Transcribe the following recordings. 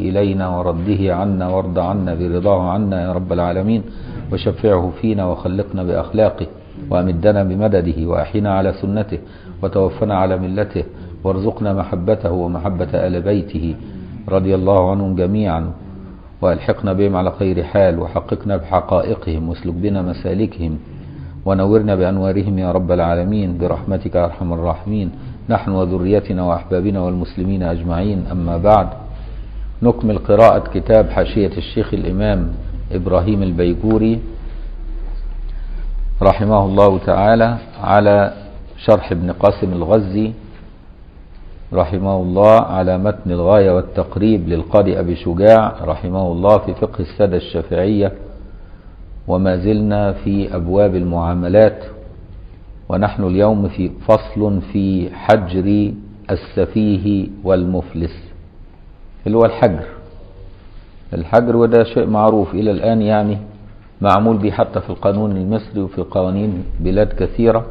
إلينا ورده عنا وارض عنا برضاه عنا يا رب العالمين وشفعه فينا وخلقنا بأخلاقه وأمدنا بمدده وأحينا على سنته وتوفنا على ملته وارزقنا محبته ومحبة آل بيته رضي الله عنهم جميعا وألحقنا بهم على خير حال وحققنا بحقائقهم واسلك بنا مسالكهم ونورنا بأنوارهم يا رب العالمين برحمتك يا أرحم الراحمين نحن وذريتنا وأحبابنا والمسلمين أجمعين أما بعد نكمل قراءة كتاب حاشية الشيخ الإمام إبراهيم البيجوري رحمه الله تعالى على شرح ابن قاسم الغزي رحمه الله على متن الغاية والتقريب للقاضي أبي شجاع رحمه الله في فقه السادة الشافعية وما زلنا في أبواب المعاملات ونحن اليوم في فصل في حجر السفيه والمفلس اللي هو الحجر الحجر وده شيء معروف إلى الآن يعني معمول به حتى في القانون المصري وفي قوانين بلاد كثيرة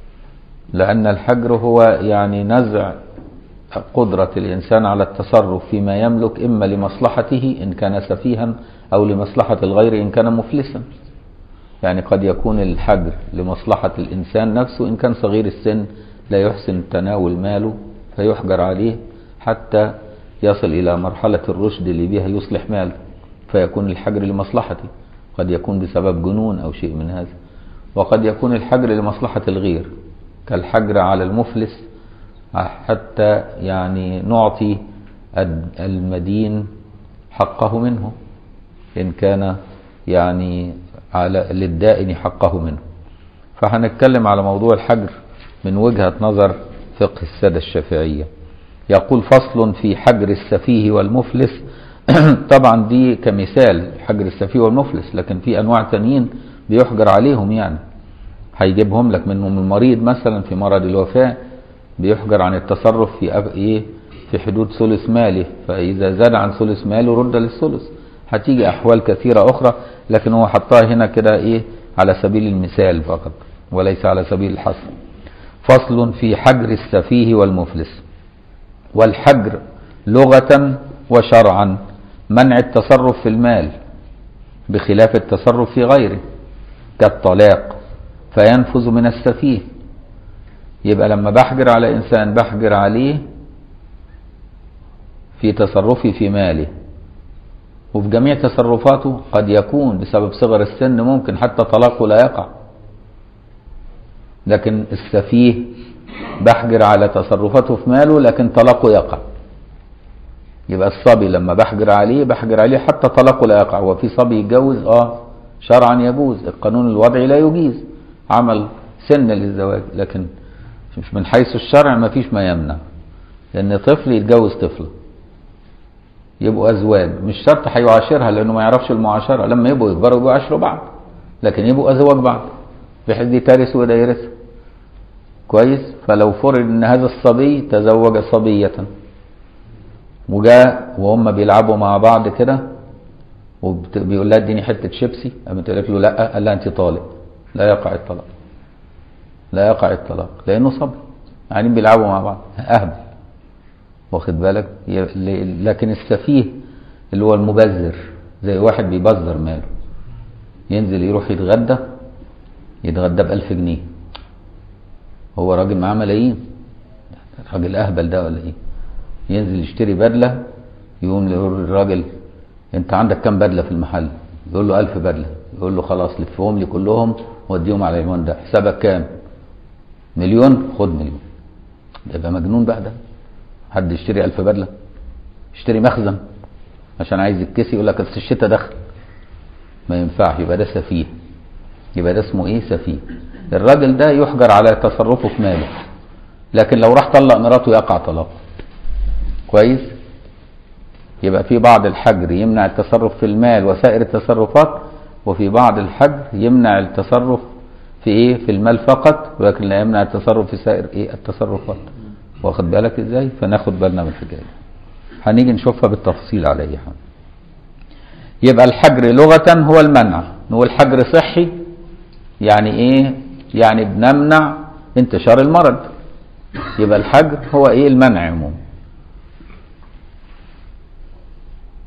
لأن الحجر هو يعني نزع قدرة الإنسان على التصرف فيما يملك إما لمصلحته إن كان سفيها أو لمصلحة الغير إن كان مفلسا يعني قد يكون الحجر لمصلحة الإنسان نفسه إن كان صغير السن لا يحسن تناول ماله فيحجر عليه حتى يصل إلى مرحلة الرشد اللي بها يصلح ماله فيكون الحجر لمصلحته قد يكون بسبب جنون أو شيء من هذا وقد يكون الحجر لمصلحة الغير كالحجر على المفلس حتى يعني نعطي المدين حقه منه إن كان يعني على للدائن حقه منه فهنتكلم على موضوع الحجر من وجهة نظر فقه السادة الشافعية يقول فصل في حجر السفيه والمفلس طبعا دي كمثال حجر السفيه والمفلس لكن في أنواع تانيين بيحجر عليهم يعني هيجيبهم لك منهم المريض مثلا في مرض الوفاة بيحجر عن التصرف في أب... ايه في حدود ثلث ماله فإذا زاد عن ثلث ماله رد للثلث هتيجي أحوال كثيرة أخرى لكن هو حطها هنا كده إيه على سبيل المثال فقط وليس على سبيل الحصر فصل في حجر السفيه والمفلس والحجر لغة وشرعا منع التصرف في المال بخلاف التصرف في غيره كالطلاق فينفذ من السفيه يبقى لما بحجر على إنسان بحجر عليه في تصرفي في ماله وفي جميع تصرفاته قد يكون بسبب صغر السن ممكن حتى طلاقه لا يقع لكن السفيه بحجر على تصرفاته في ماله لكن طلاقه يقع يبقى الصبي لما بحجر عليه بحجر عليه حتى طلاقه لا يقع وفي صبي يتجوز اه شرعا يجوز القانون الوضعي لا يجيز عمل سن للزواج لكن مش من حيث الشرع ما فيش ما يمنع لان طفل يتجوز طفله يبقوا ازواج مش شرط هيعاشرها لانه ما يعرفش المعاشره لما يبقوا يكبروا يبقوا يعاشروا بعض لكن يبقوا ازواج بعض بحيث دي ترث وده يرث كويس فلو فرض ان هذا الصبي تزوج صبيه وجاء وهم بيلعبوا مع بعض كده وبيقول لها اديني حته شيبسي قامت قالت له لا قال لها انت طالق لا يقع الطلاق لا يقع الطلاق لانه صبي قاعدين بيلعبوا مع بعض اهبل واخد بالك لكن السفيه اللي هو المبذر زي واحد بيبذر ماله ينزل يروح يتغدى يتغدى بألف جنيه هو راجل معاه ملايين راجل اهبل ده ولا ايه ينزل يشتري بدلة يقوم الراجل انت عندك كام بدلة في المحل يقول له ألف بدلة يقول له خلاص لفهم لي كلهم وديهم على العنوان ده حسابك كام مليون خد مليون يبقى مجنون بقى ده حد يشتري ألف بدلة يشتري مخزن عشان عايز يتكسي يقول لك بس الشتاء دخل ما ينفعش يبقى ده سفيه يبقى ده اسمه ايه سفيه الراجل ده يحجر على تصرفه في ماله لكن لو راح طلق مراته يقع طلاق كويس يبقى في بعض الحجر يمنع التصرف في المال وسائر التصرفات وفي بعض الحجر يمنع التصرف في ايه في المال فقط ولكن لا يمنع التصرف في سائر ايه التصرفات واخد بالك ازاي فناخد بالنا من الحكايه هنيجي نشوفها بالتفصيل على اي حال يبقى الحجر لغة هو المنع نقول حجر صحي يعني ايه يعني بنمنع انتشار المرض يبقى الحجر هو ايه المنع عموما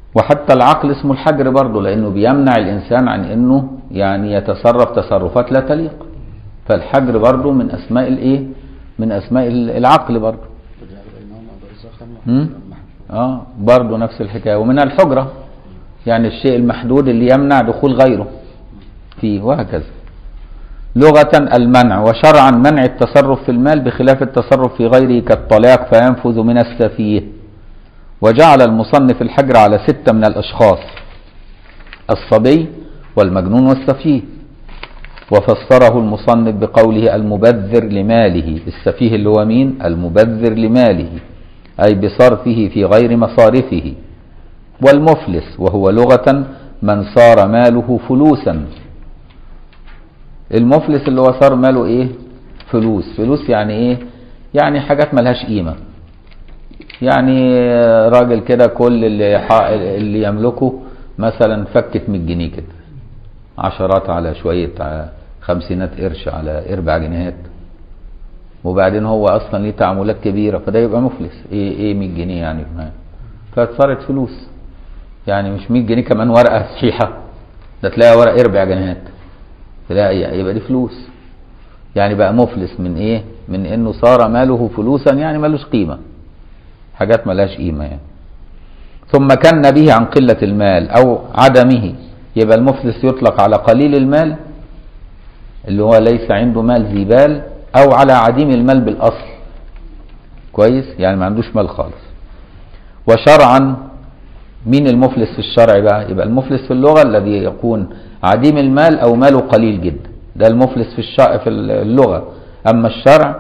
وحتى العقل اسمه الحجر برضه لانه بيمنع الانسان عن انه يعني يتصرف تصرفات لا تليق فالحجر برضه من اسماء الايه من اسماء العقل برضه وجعل بينهما برزخا مم؟ اه برضه نفس الحكايه ومنها الحجره يعني الشيء المحدود اللي يمنع دخول غيره فيه وهكذا لغة المنع وشرعا منع التصرف في المال بخلاف التصرف في غيره كالطلاق فينفذ من السفيه وجعل المصنف الحجر على ستة من الأشخاص الصبي والمجنون والسفيه وفسره المصنف بقوله المبذر لماله السفيه اللي هو مين المبذر لماله أي بصرفه في غير مصارفه والمفلس وهو لغة من صار ماله فلوسا المفلس اللي هو صار ماله ايه فلوس فلوس يعني ايه يعني حاجات ملهاش قيمة يعني راجل كده كل اللي, ح- اللي يملكه مثلا فكة 100 جنيه كده عشرات على شوية ع- خمسينات قرش على اربع جنيهات وبعدين هو اصلا ليه تعاملات كبيرة فده يبقى مفلس ايه ايه 100 جنيه يعني فصارت فلوس يعني مش 100 جنيه كمان ورقة صحيحة ده تلاقيها ورقة اربع جنيهات تلاقي يبقى دي فلوس يعني بقى مفلس من ايه من انه صار ماله فلوسا يعني ملوش قيمة حاجات ملهاش قيمة يعني ثم كان به عن قلة المال او عدمه يبقى المفلس يطلق على قليل المال اللي هو ليس عنده مال ذي بال او على عديم المال بالاصل كويس يعني ما عندوش مال خالص وشرعا مين المفلس في الشرع بقى يبقى المفلس في اللغة الذي يكون عديم المال أو ماله قليل جدا ده المفلس في الشرع في اللغة أما الشرع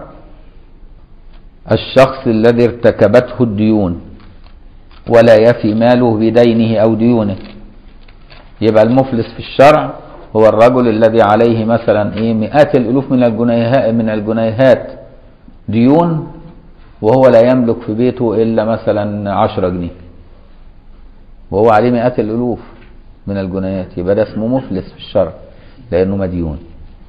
الشخص الذي ارتكبته الديون ولا يفي ماله بدينه أو ديونه يبقى المفلس في الشرع هو الرجل الذي عليه مثلا ايه مئات الالوف من الجنيهات من الجنيهات ديون وهو لا يملك في بيته الا مثلا 10 جنيه وهو عليه مئات الالوف من الجنيهات يبقى ده اسمه مفلس في الشرع لانه مديون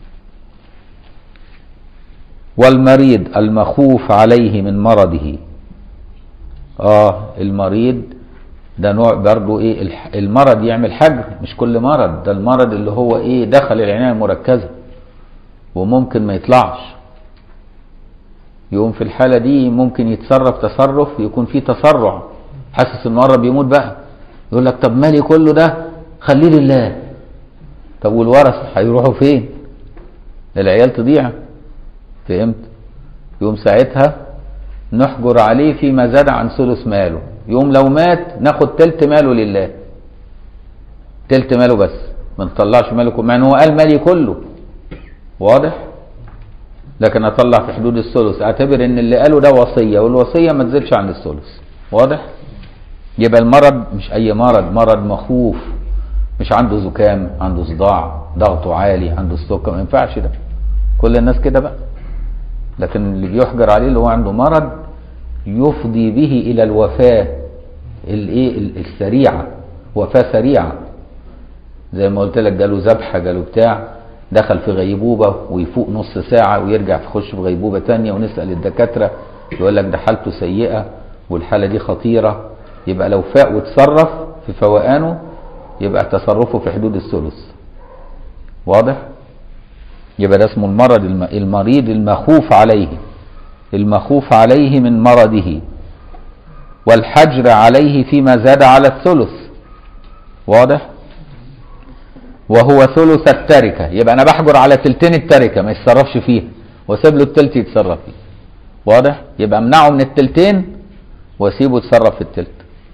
والمريض المخوف عليه من مرضه اه المريض ده نوع برضه ايه الح- المرض يعمل حجر مش كل مرض ده المرض اللي هو ايه دخل العنايه المركزه وممكن ما يطلعش يقوم في الحاله دي ممكن يتصرف تصرف يكون فيه تسرع حاسس انه قرب يموت بقى يقول لك طب مالي كله ده خليه لله طب والورث هيروحوا فين العيال تضيع فهمت يوم ساعتها نحجر عليه فيما زاد عن ثلث ماله يوم لو مات ناخد تلت ماله لله تلت ماله بس ما نطلعش ماله كله مع ان هو قال مالي كله واضح لكن اطلع في حدود الثلث اعتبر ان اللي قاله ده وصيه والوصيه ما تزيدش عن الثلث واضح يبقى المرض مش اي مرض مرض مخوف مش عنده زكام عنده صداع ضغطه عالي عنده السكر ما ينفعش ده كل الناس كده بقى لكن اللي بيحجر عليه اللي هو عنده مرض يفضي به الى الوفاه الايه ال- السريعه وفاه سريعه زي ما قلت لك جاله ذبحه جاله بتاع دخل في غيبوبه ويفوق نص ساعه ويرجع يخش في غيبوبه تانية ونسال الدكاتره يقول لك ده حالته سيئه والحاله دي خطيره يبقى لو فاق وتصرف في فوقانه يبقى تصرفه في حدود الثلث واضح يبقى ده اسمه المرض الم... المريض المخوف عليه المخوف عليه من مرضه والحجر عليه فيما زاد على الثلث واضح وهو ثلث التركة يبقى انا بحجر على تلتين التركة ما يتصرفش فيها واسيب له التلت يتصرف فيه واضح يبقى امنعه من التلتين واسيبه يتصرف في التلت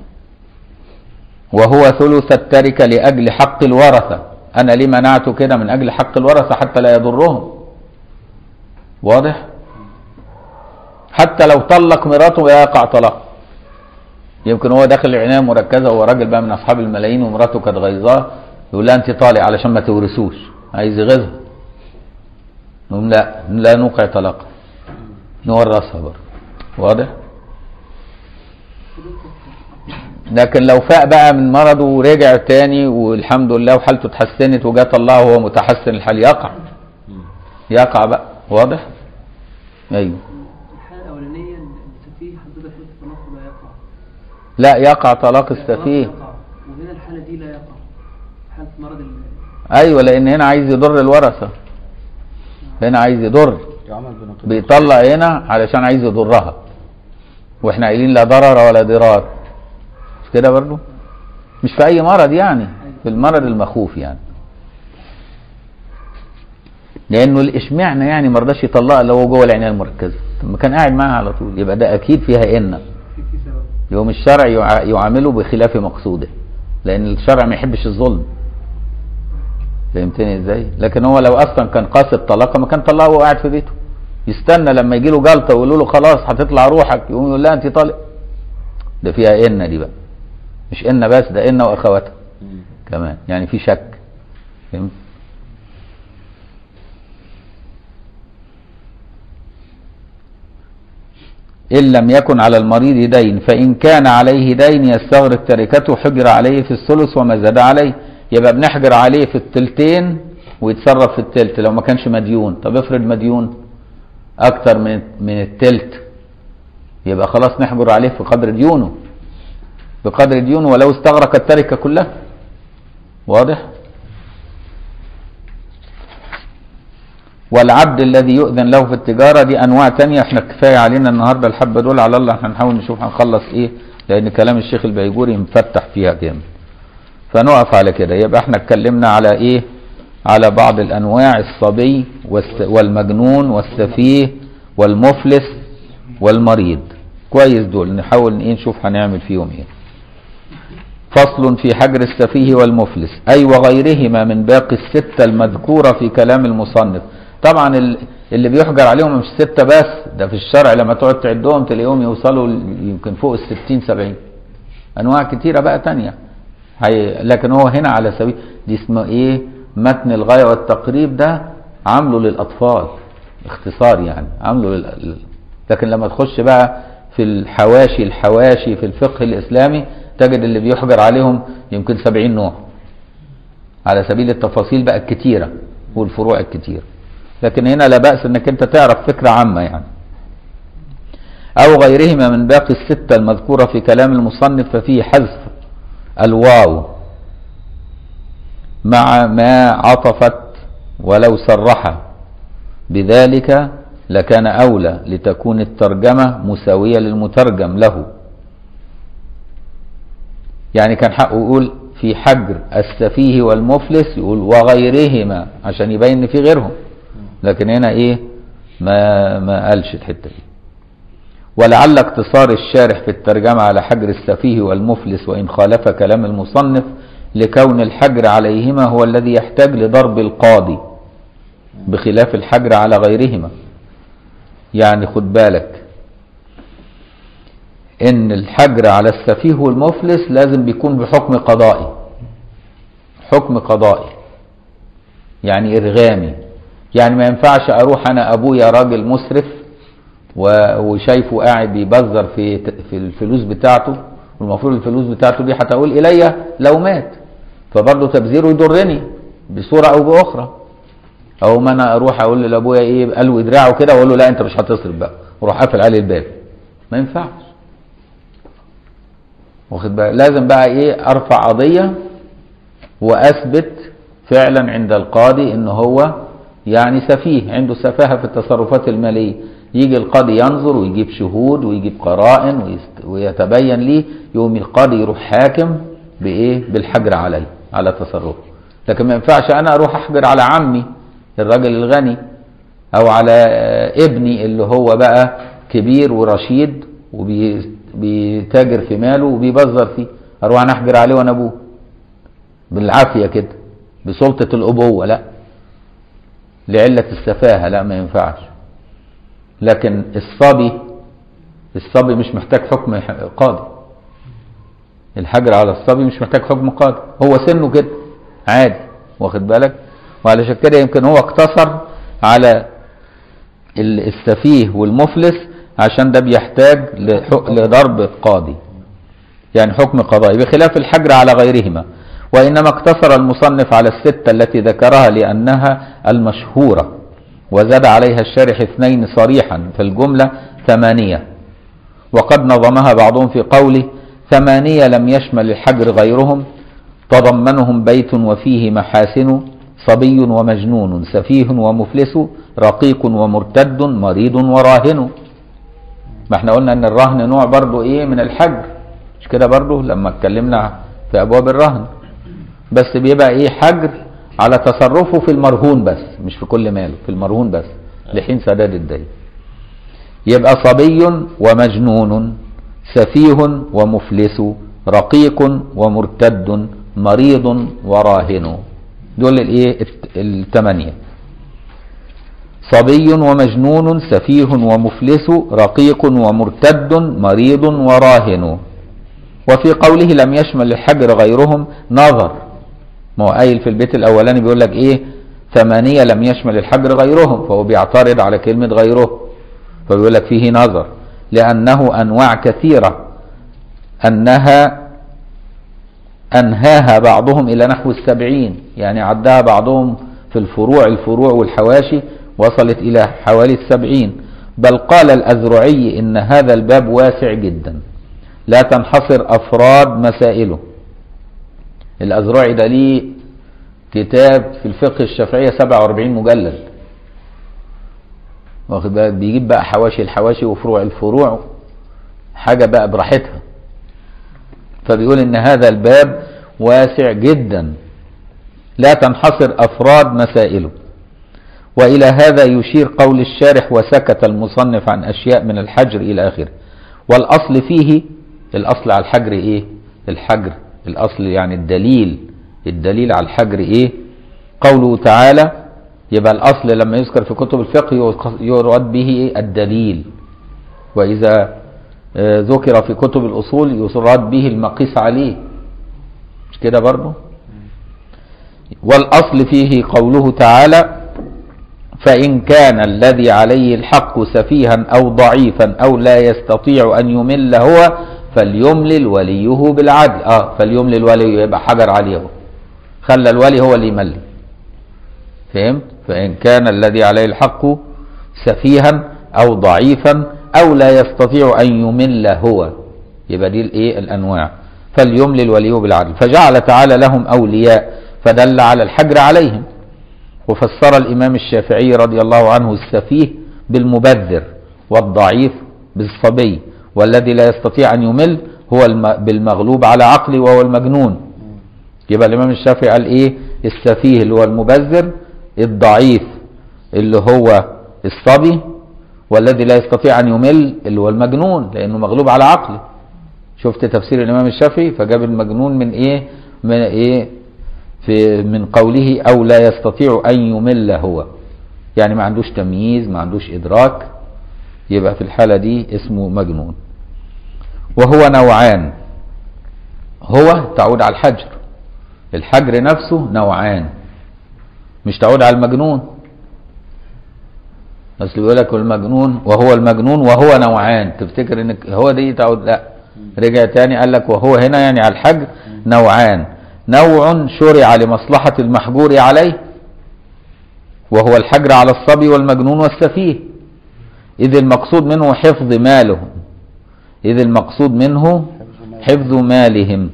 وهو ثلث التركة لأجل حق الورثة أنا ليه منعته كده من أجل حق الورثة حتى لا يضرهم واضح حتى لو طلق مراته لا يقع طلاق يمكن هو داخل العناية المركزة وهو راجل بقى من أصحاب الملايين ومراته كانت غيظاه يقول لها أنت طالق علشان ما تورثوش عايز يغيظها نقول لا لا نوقع طلاق نورثها برضه واضح لكن لو فاق بقى من مرضه ورجع تاني والحمد لله وحالته اتحسنت وجا طلعه وهو متحسن الحال يقع يقع بقى واضح ايوه الحالة الأولانية السفيه حضرتك قلت طلاق لا يقع لا يقع طلاق السفيه يقع. الحالة دي لا يقع حالة مرض ال ايوه لان هنا عايز يضر الورثه هنا عايز يضر يعمل بنقيض بيطلع هنا علشان عايز يضرها واحنا قايلين لا ضرر ولا ضرار مش كده برضو مش في اي مرض يعني في المرض المخوف يعني لانه الاشمعنى يعني ما رضاش يطلقها اللي هو جوه العنايه المركزه طب ما كان قاعد معاها على طول يبقى ده اكيد فيها ان في في سبب يوم الشرع يع- يعامله بخلاف مقصوده لان الشرع ما يحبش الظلم فهمتني ازاي لكن هو لو اصلا كان قاصد طلاقه ما كان طلقها وهو قاعد في بيته يستنى لما يجي له جلطه ويقولوا له خلاص هتطلع روحك يقوم يقول لها انت طالق ده فيها ان دي بقى مش ان بس ده ان واخواتها كمان يعني في شك فهمت إن لم يكن على المريض دين فإن كان عليه دين يستغرق تركته حجر عليه في الثلث وما زاد عليه يبقى بنحجر عليه في التلتين ويتصرف في التلت لو ما كانش مديون طب افرض مديون أكتر من من التلت يبقى خلاص نحجر عليه في قدر ديونه بقدر ديونه ولو استغرق التركة كلها واضح والعبد الذي يؤذن له في التجارة دي أنواع تانية احنا كفاية علينا النهاردة الحبة دول على الله احنا هنحاول نشوف هنخلص ايه لأن كلام الشيخ البيجوري مفتح فيها جامد فنقف على كده يبقى احنا اتكلمنا على ايه على بعض الأنواع الصبي والس- والمجنون والسفيه والمفلس والمريض كويس دول نحاول ايه نشوف هنعمل فيهم ايه فصل في حجر السفيه والمفلس أي وغيرهما من باقي الستة المذكورة في كلام المصنف طبعا ال- اللي بيحجر عليهم مش ستة بس ده في الشرع لما تقعد تعدهم تلاقيهم يوصلوا ل- يمكن فوق الستين سبعين أنواع كتيرة بقى تانية هي لكن هو هنا على سبيل دي اسمه ايه متن الغاية والتقريب ده عامله للأطفال اختصار يعني عامله لل... لكن لما تخش بقى في الحواشي الحواشي في الفقه الإسلامي تجد اللي بيحجر عليهم يمكن سبعين نوع على سبيل التفاصيل بقى الكتيرة والفروع الكتيرة لكن هنا لا بأس انك انت تعرف فكرة عامة يعني او غيرهما من باقي الستة المذكورة في كلام المصنف ففيه حذف الواو مع ما عطفت ولو صرح بذلك لكان أولى لتكون الترجمة مساوية للمترجم له يعني كان حقه يقول في حجر السفيه والمفلس يقول وغيرهما عشان يبين ان في غيرهم لكن هنا ايه ما ما قالش الحته دي ولعل اقتصار الشارح في الترجمة على حجر السفيه والمفلس وإن خالف كلام المصنف لكون الحجر عليهما هو الذي يحتاج لضرب القاضي بخلاف الحجر على غيرهما يعني خد بالك ان الحجر على السفيه والمفلس لازم بيكون بحكم قضائي حكم قضائي يعني ارغامي يعني ما ينفعش اروح انا ابويا راجل مسرف و- وشايفه قاعد بيبذر في في الفلوس بتاعته والمفروض الفلوس بتاعته دي هتقول الي لو مات فبرضه تبذيره يضرني بصوره او باخرى او ما انا اروح اقول لابويا ايه الوي دراعه كده واقول له لا انت مش هتصرف بقى واروح قافل عليه الباب ما ينفعش واخد بالك لازم بقى ايه ارفع قضيه واثبت فعلا عند القاضي ان هو يعني سفيه عنده سفاهه في التصرفات الماليه يجي القاضي ينظر ويجيب شهود ويجيب قرائن ويست- ويتبين ليه يقوم القاضي يروح حاكم بايه بالحجر عليه على تصرفه لكن ما ينفعش انا اروح احجر على عمي الراجل الغني او على آه، ابني اللي هو بقى كبير ورشيد وبيتاجر في ماله وبيبذر فيه اروح انا احجر عليه وانا ابوه بالعافيه كده بسلطه الابوه لا لعله السفاهه لا ما ينفعش لكن الصبي الصبي مش محتاج حكم ح- قاضي الحجر على الصبي مش محتاج حكم قاضي هو سنه كده عادي واخد بالك وعلشان كده يمكن هو اقتصر على ال- السفيه والمفلس عشان ده بيحتاج لح- لضرب قاضي يعني حكم قضائي بخلاف الحجر على غيرهما وإنما اقتصر المصنف على الستة التي ذكرها لأنها المشهورة وزاد عليها الشارح اثنين صريحا في الجملة ثمانية وقد نظمها بعضهم في قوله ثمانية لم يشمل الحجر غيرهم تضمنهم بيت وفيه محاسن صبي ومجنون سفيه ومفلس رقيق ومرتد مريض وراهن ما احنا قلنا ان الرهن نوع برضو ايه من الحجر مش كده برضو لما اتكلمنا في ابواب الرهن بس بيبقى ايه حجر على تصرفه في المرهون بس مش في كل ماله في المرهون بس لحين سداد الدين يبقى صبي ومجنون سفيه ومفلس رقيق ومرتد مريض وراهن دول الايه الت- الثمانيه صبي ومجنون سفيه ومفلس رقيق ومرتد مريض وراهن وفي قوله لم يشمل الحجر غيرهم نظر ما هو قايل في البيت الاولاني بيقول لك ايه ثمانية لم يشمل الحجر غيرهم فهو بيعترض على كلمة غيره فبيقول لك فيه نظر لأنه أنواع كثيرة أنها أنهاها بعضهم إلى نحو السبعين يعني عدها بعضهم في الفروع الفروع والحواشي وصلت إلى حوالي السبعين بل قال الأذرعي إن هذا الباب واسع جدا لا تنحصر أفراد مسائله الأذرعي ده ليه كتاب في الفقه الشافعية 47 مجلد واخد بالك بيجيب بقى حواشي الحواشي وفروع الفروع حاجة بقى براحتها فبيقول ان هذا الباب واسع جدا لا تنحصر افراد مسائله والى هذا يشير قول الشارح وسكت المصنف عن اشياء من الحجر الى اخره والاصل فيه الاصل على الحجر ايه الحجر الاصل يعني الدليل الدليل على الحجر ايه قوله تعالى يبقى الاصل لما يذكر في كتب الفقه يراد به إيه؟ الدليل واذا آه، ذكر في كتب الاصول يراد به المقيس عليه مش كده برضه والاصل فيه قوله تعالى فإن كان الذي عليه الحق سفيها أو ضعيفا أو لا يستطيع أن يمل هو فليملل وليه بالعدل اه فليملل وليه يبقى حجر عليه هو. خلى الولي هو اللي يملل فهمت فإن كان الذي عليه الحق سفيها أو ضعيفا أو لا يستطيع أن يمل هو يبقى دي الايه الأنواع فليملل وليه بالعدل فجعل تعالى لهم أولياء فدل على الحجر عليهم وفسر الإمام الشافعي رضي الله عنه السفيه بالمبذر والضعيف بالصبي والذي لا يستطيع أن يمل هو الم- بالمغلوب على عقله وهو المجنون يبقى الإمام الشافعي قال إيه السفيه اللي هو المبذر الضعيف اللي هو الصبي والذي لا يستطيع أن يمل اللي هو المجنون لأنه مغلوب على عقله شفت تفسير الإمام الشافعي فجاب المجنون من إيه من إيه في من قوله أو لا يستطيع أن يمل هو يعني ما عندوش تمييز ما عندوش إدراك يبقى في الحالة دي اسمه مجنون وهو نوعان هو تعود على الحجر الحجر نفسه نوعان مش تعود على المجنون اصل بيقول لك المجنون وهو المجنون وهو نوعان تفتكر ان هو دي تعود لا رجع تاني قال لك وهو هنا يعني على الحجر نوعان نوع شرع لمصلحة المحجور عليه وهو الحجر على الصبي والمجنون والسفيه إذ المقصود منه حفظ مالهم إذ المقصود منه حفظ مالهم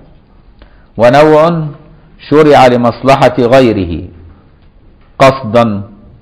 ونوع شرع لمصلحة غيره قصدا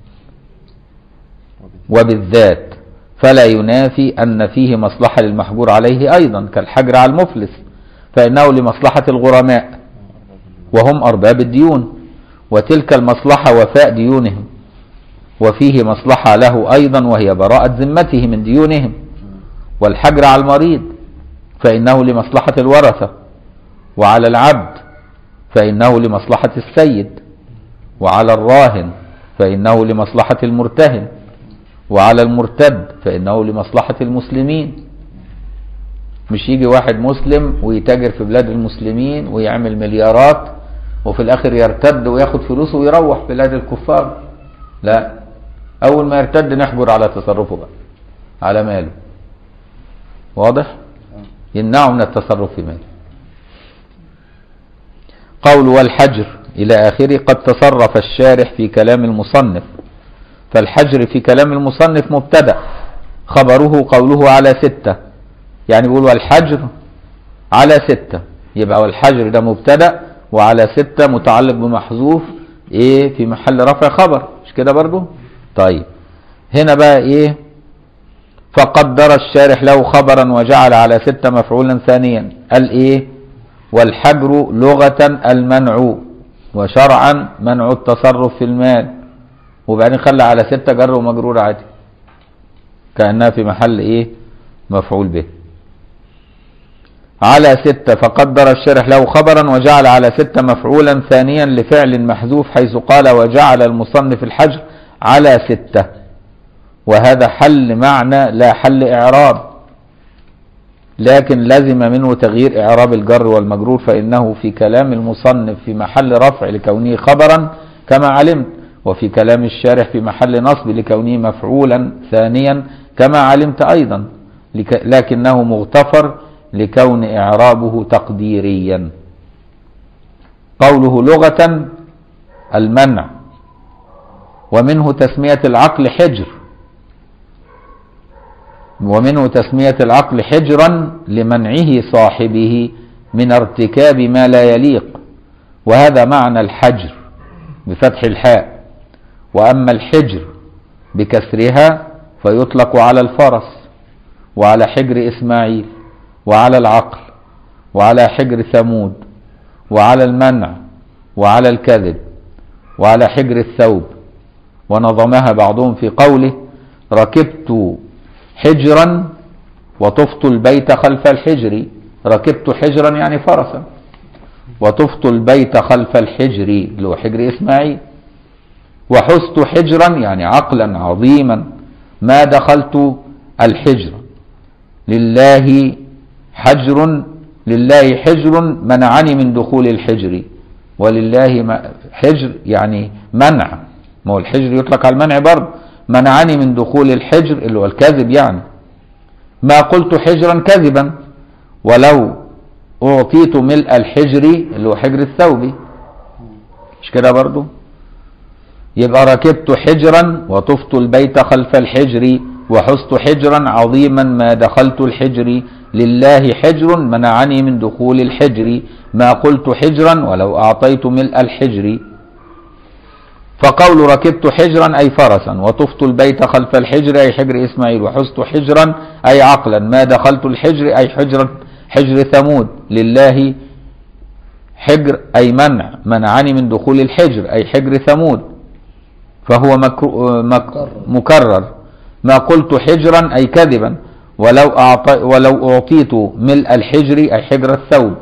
وبالذات فلا ينافي أن فيه مصلحة للمحجور عليه أيضا كالحجر على المفلس فإنه لمصلحة الغرماء وهم أرباب الديون وتلك المصلحة وفاء ديونهم وفيه مصلحة له أيضا وهي براءة ذمته من ديونهم والحجر على المريض فإنه لمصلحة الورثة وعلى العبد فإنه لمصلحة السيد وعلى الراهن فإنه لمصلحة المرتهن وعلى المرتد فإنه لمصلحة المسلمين مش يجي واحد مسلم ويتاجر في بلاد المسلمين ويعمل مليارات وفي الآخر يرتد وياخد فلوسه ويروح بلاد الكفار لا أول ما يرتد نحجر على تصرفه بقى على ماله واضح يمنعه من التصرف في ماله قول والحجر إلى آخره قد تصرف الشارح في كلام المصنف فالحجر في كلام المصنف مبتدأ خبره قوله على ستة يعني بيقول والحجر على ستة يبقى والحجر ده مبتدأ وعلى ستة متعلق بمحذوف ايه في محل رفع خبر مش كده برضو طيب هنا بقى ايه فقدر الشارح له خبرا وجعل على ستة مفعولا ثانيا قال ايه والحجر لغة المنع وشرعا منع التصرف في المال وبعدين خلى على ستة جر ومجرور عادي كأنها في محل ايه مفعول به على ستة فقدر الشرح له خبرا وجعل على ستة مفعولا ثانيا لفعل محذوف حيث قال وجعل المصنف الحجر على ستة وهذا حل معنى لا حل إعراب لكن لزم منه تغيير إعراب الجر والمجرور فإنه في كلام المصنف في محل رفع لكونه خبرا كما علمت وفي كلام الشارح في محل نصب لكونه مفعولا ثانيا كما علمت أيضا لك- لكنه مغتفر لكون إعرابه تقديريا قوله لغة المنع ومنه تسمية العقل حجر ومنه تسمية العقل حجرا لمنعه صاحبه من ارتكاب ما لا يليق وهذا معنى الحجر بفتح الحاء وأما الحجر بكسرها فيطلق على الفرس وعلى حجر إسماعيل وعلى العقل وعلى حجر ثمود وعلى المنع وعلى الكذب وعلى حجر الثوب ونظمها بعضهم في قوله ركبت حجرا وطفت البيت خلف الحجر ركبت حجرا يعني فرسا وطفت البيت خلف الحجر اللي هو حجر إسماعيل وحزت حجرا يعني عقلا عظيما ما دخلت الحجر لله حجر لله حجر منعني من دخول الحجر ولله ما- حجر يعني منع ما هو الحجر يطلق على المنع برضه منعني من دخول الحجر اللي هو الكذب يعني ما قلت حجرا كذبا ولو أعطيت ملء الحجر اللي هو حجر الثوب مش كده برضه يبقى ركبت حجرا وطفت البيت خلف الحجر وحزت حجرا عظيما ما دخلت الحجر لله حجر منعني من دخول الحجر ما قلت حجرا ولو أعطيت ملء الحجر فقول ركبت حجرا أي فرسا وطفت البيت خلف الحجر أي حجر إسماعيل وحزت حجرا أي عقلا ما دخلت الحجر أي حجر حجر ثمود لله حجر أي منع منعني من دخول الحجر أي حجر ثمود فهو مكرو مك مكرر ما قلت حجرا أي كذبا ولو أعطي ولو أعطيت ملء الحجر أي حجر الثوب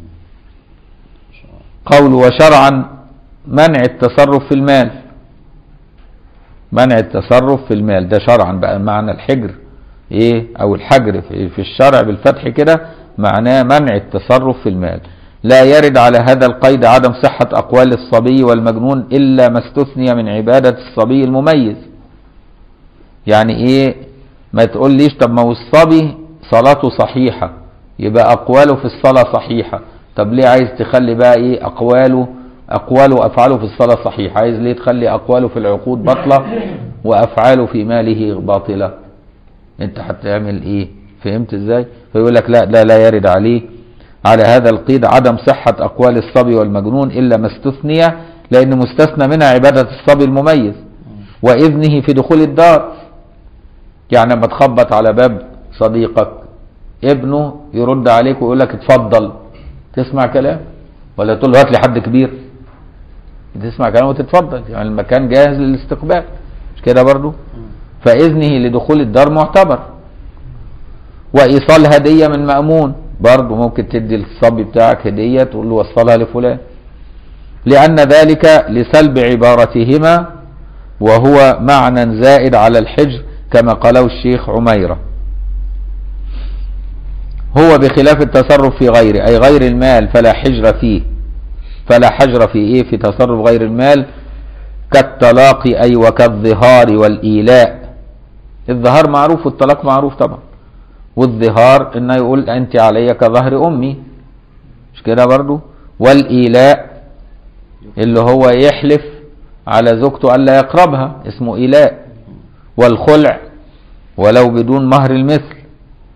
قول وشرعا منع التصرف في المال منع التصرف في المال ده شرعا بقى معنى الحجر ايه او الحجر في في الشرع بالفتح كده معناه منع التصرف في المال لا يرد على هذا القيد عدم صحة أقوال الصبي والمجنون إلا ما استثني من عبادة الصبي المميز يعني إيه ما تقوليش طب ما هو الصبي صلاته صحيحة يبقى أقواله في الصلاة صحيحة طب ليه عايز تخلي بقى إيه أقواله أقواله وأفعاله في الصلاة صحيحة عايز ليه تخلي أقواله في العقود بطلة وأفعاله في ماله باطلة أنت هتعمل إيه فهمت إزاي فيقول لك لا لا لا يرد عليه على هذا القيد عدم صحة أقوال الصبي والمجنون إلا ما استثني لأن مستثنى منها عبادة الصبي المميز وإذنه في دخول الدار يعني لما تخبط على باب صديقك ابنه يرد عليك ويقول لك اتفضل تسمع كلام ولا تقول له هات لي حد كبير تسمع كلام وتتفضل يعني المكان جاهز للاستقبال مش كده برضو فإذنه لدخول الدار معتبر وإيصال هدية من مأمون برضه ممكن تدي الصبي بتاعك هدية تقول له وصلها لفلان لأن ذلك لسلب عبارتهما وهو معنى زائد على الحجر كما قاله الشيخ عميرة هو بخلاف التصرف في غيره أي غير المال فلا حجر فيه فلا حجر في إيه في تصرف غير المال كالطلاق أي وكالظهار والإيلاء الظهار معروف والطلاق معروف طبعا والظهار انه يقول انت علي كظهر امي مش كده برضو والايلاء اللي هو يحلف على زوجته الا يقربها اسمه ايلاء والخلع ولو بدون مهر المثل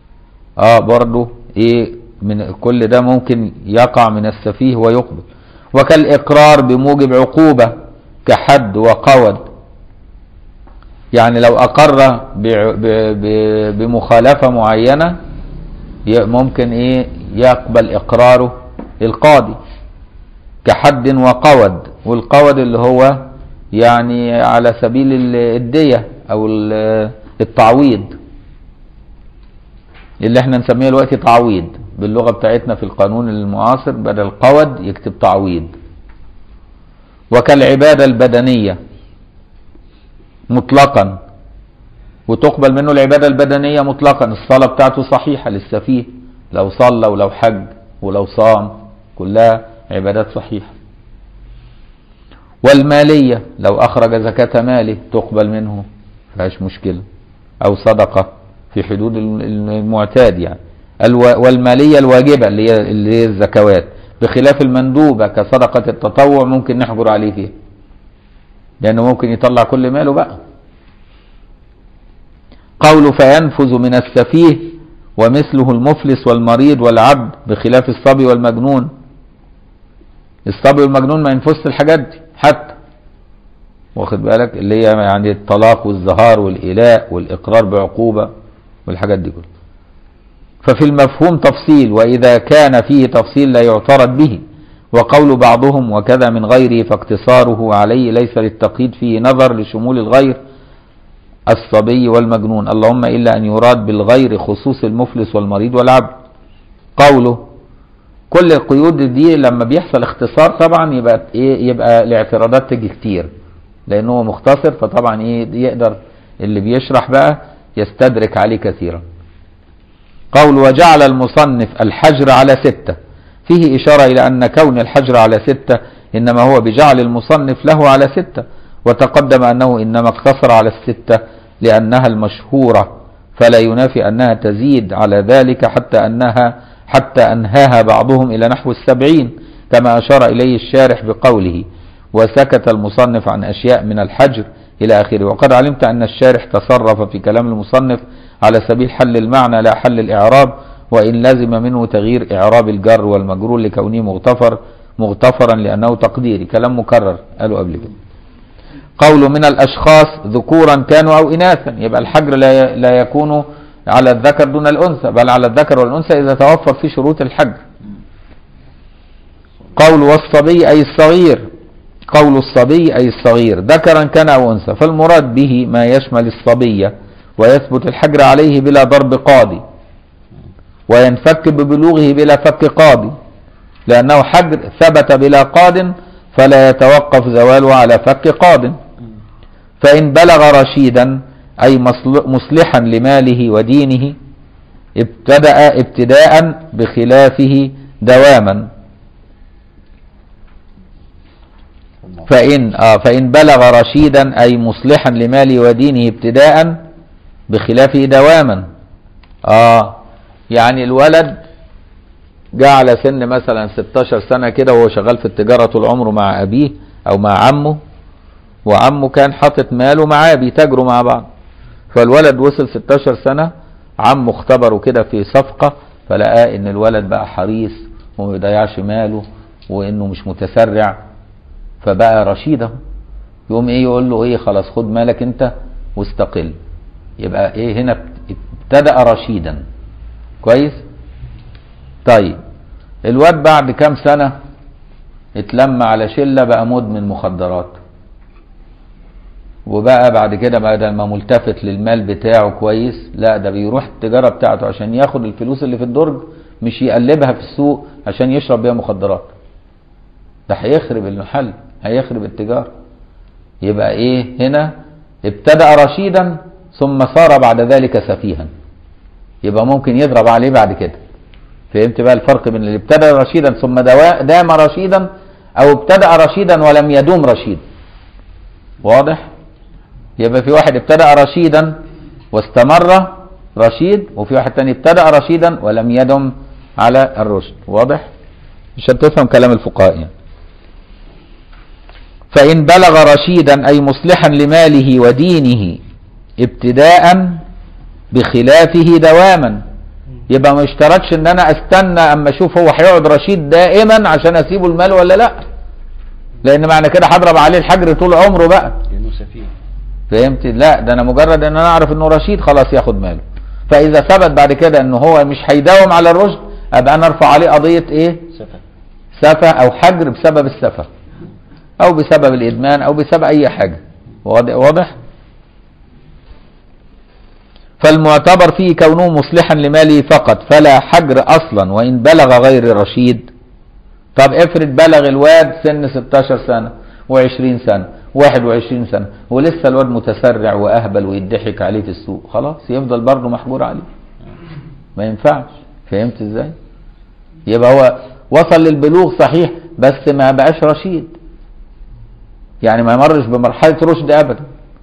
اه برضو ايه من كل ده ممكن يقع من السفيه ويقبل وكالإقرار بموجب عقوبة كحد وقود يعني لو أقر ب- ب- ب- بمخالفة معينة ي- ممكن إيه يقبل إقراره القاضي كحد وقود والقود اللي هو يعني على سبيل ال- الدية أو ال- التعويض اللي احنا نسميه دلوقتي تعويض باللغة بتاعتنا في القانون المعاصر بدل قود يكتب تعويض وكالعبادة البدنية مطلقا وتقبل منه العبادة البدنية مطلقا الصلاة بتاعته صحيحة للسفيه لو صلى ولو حج ولو صام كلها عبادات صحيحة والمالية لو أخرج زكاة ماله تقبل منه فيهاش مشكلة أو صدقة في حدود ال- ال- المعتاد يعني الو- والمالية الواجبة اللي هي اللي هي الزكوات بخلاف المندوبة كصدقة التطوع ممكن نحجر عليه فيها لأنه ممكن يطلع كل ماله بقى قوله فينفذ من السفيه ومثله المفلس والمريض والعبد بخلاف الصبي والمجنون الصبي والمجنون ما ينفذش الحاجات دي حتى واخد بالك اللي هي يعني الطلاق والزهار والإيلاء والإقرار بعقوبة والحاجات دي كلها ففي المفهوم تفصيل وإذا كان فيه تفصيل لا يعترض به وقول بعضهم وكذا من غيره فاقتصاره عليه ليس للتقييد فيه نظر لشمول الغير الصبي والمجنون اللهم إلا أن يراد بالغير خصوص المفلس والمريض والعبد قوله كل القيود دي لما بيحصل اختصار طبعا يبقى ايه يبقى الاعتراضات تيجي كتير لانه هو مختصر فطبعا ايه يقدر اللي بيشرح بقى يستدرك عليه كثيرا قول وجعل المصنف الحجر على ستة فيه إشارة إلى أن كون الحجر على ستة إنما هو بجعل المصنف له على ستة وتقدم أنه إنما اقتصر على الستة لأنها المشهورة فلا ينافي أنها تزيد على ذلك حتى أنها حتى أنهاها بعضهم إلى نحو السبعين كما أشار إليه الشارح بقوله وسكت المصنف عن أشياء من الحجر إلى آخره وقد علمت أن الشارح تصرف في كلام المصنف على سبيل حل المعنى لا حل الإعراب وإن لزم منه تغيير إعراب الجر والمجرور لكونه مغتفر مغتفرا لأنه تقديري كلام مكرر قالوا قبل كده قول من الأشخاص ذكورا كانوا أو إناثا يبقى الحجر لا لا يكون على الذكر دون الأنثى بل على الذكر والأنثى إذا توفر في شروط الحجر قول والصبي أي الصغير قول الصبي أي الصغير ذكرا كان أو أنثى فالمراد به ما يشمل الصبية ويثبت الحجر عليه بلا ضرب قاضي وينفك ببلوغه بلا فك قاضي لأنه حجر ثبت بلا قاض فلا يتوقف زواله على فك قاض فإن بلغ رشيدا أي مصل- مصلحا لماله ودينه ابتدأ ابتداء بخلافه دواما فإن آه فإن بلغ رشيدا أي مصلحا لماله ودينه ابتداء بخلافه دواما آه يعني الولد جاء على سن مثلا 16 سنة كده وهو شغال في التجارة طول عمره مع أبيه أو مع عمه وعمه كان حاطط ماله معاه بيتاجروا مع بعض فالولد وصل 16 سنة عمه اختبره كده في صفقة فلقى ان الولد بقى حريص وما بيضيعش ماله وانه مش متسرع فبقى رشيد اهو يقوم ايه يقول له ايه خلاص خد مالك انت واستقل يبقى ايه هنا ابتدأ رشيدا كويس طيب الواد بعد كام سنة اتلم على شلة بقى مدمن مخدرات وبقى بعد كده بدل ما ملتفت للمال بتاعه كويس لا ده بيروح التجارة بتاعته عشان ياخد الفلوس اللي في الدرج مش يقلبها في السوق عشان يشرب بيها مخدرات ده هيخرب المحل هيخرب التجارة يبقى ايه هنا ابتدأ رشيدا ثم صار بعد ذلك سفيها يبقى ممكن يضرب عليه بعد كده فهمت بقى الفرق بين اللي ابتدأ رشيدا ثم دوا- دام رشيدا او ابتدأ رشيدا ولم يدوم رشيد واضح يبقى في واحد ابتدأ رشيدا واستمر رشيد وفي واحد تاني ابتدأ رشيدا ولم يدم على الرشد واضح عشان تفهم كلام الفقهاء يعني فإن بلغ رشيدا أي مصلحا لماله ودينه ابتداء بخلافه دواما يبقى ما اشترطش ان انا استنى اما اشوف هو هيقعد رشيد دائما عشان اسيبه المال ولا لا لان معنى كده هضرب عليه الحجر طول عمره بقى لانه سفيه فهمت لا ده انا مجرد ان انا اعرف انه رشيد خلاص ياخد ماله فاذا ثبت بعد كده ان هو مش هيداوم على الرشد ابقى انا ارفع عليه قضيه ايه سفه سفه او حجر بسبب السفه او بسبب الادمان او بسبب اي حاجه واضح واضح فالمعتبر فيه كونه مصلحا لماله فقط فلا حجر اصلا وان بلغ غير رشيد طب افرض بلغ الواد سن 16 سنه و20 سنه 21 سنه ولسه الواد متسرع واهبل ويضحك عليه في السوق خلاص يفضل برضه محجور عليه ما ينفعش فهمت ازاي يبقى هو وصل للبلوغ صحيح بس ما بقاش رشيد يعني ما مرش بمرحله رشد ابدا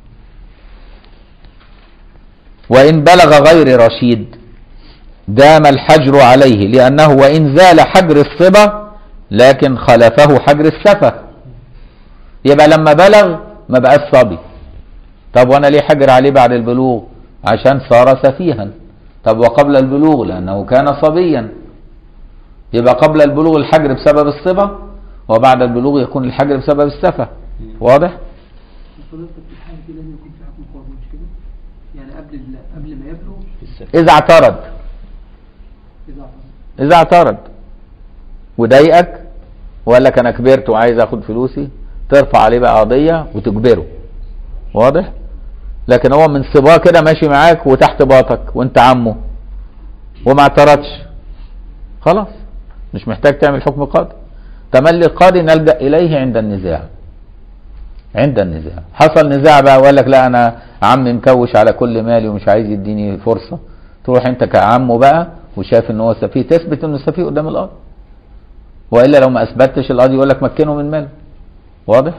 وإن بلغ غير رشيد دام الحجر عليه لأنه وإن زال حجر الصبا لكن خلفه حجر السفة يبقى لما بلغ ما بقاش صبي طب وانا ليه حجر عليه بعد البلوغ عشان صار سفيها طب وقبل البلوغ لأنه كان صبيا يبقى قبل البلوغ الحجر بسبب الصبا وبعد البلوغ يكون الحجر بسبب السفة واضح؟ فضلت في الحالة دي لازم يكون في حكم قاضي مش كده؟ يعني قبل ال- قبل ما يبلغ في السفه إذا اعترض إذا إذا اعترض وضايقك وقال لك أنا كبرت وعايز آخد فلوسي ترفع عليه بقى قضية وتجبره واضح؟ لكن هو من صباه كده ماشي معاك وتحت باطك وأنت عمه وما اعترضش خلاص مش محتاج تعمل حكم قاضي تملي القاضي نلجأ إليه عند النزاع عند النزاع حصل نزاع بقى وقال لك لا أنا عمي مكوش على كل مالي ومش عايز يديني فرصة تروح أنت كعمه بقى وشايف ان هو سفيه تثبت انه سفيه قدام القاضي والا لو ما اثبتش القاضي يقول لك مكنه من ماله واضح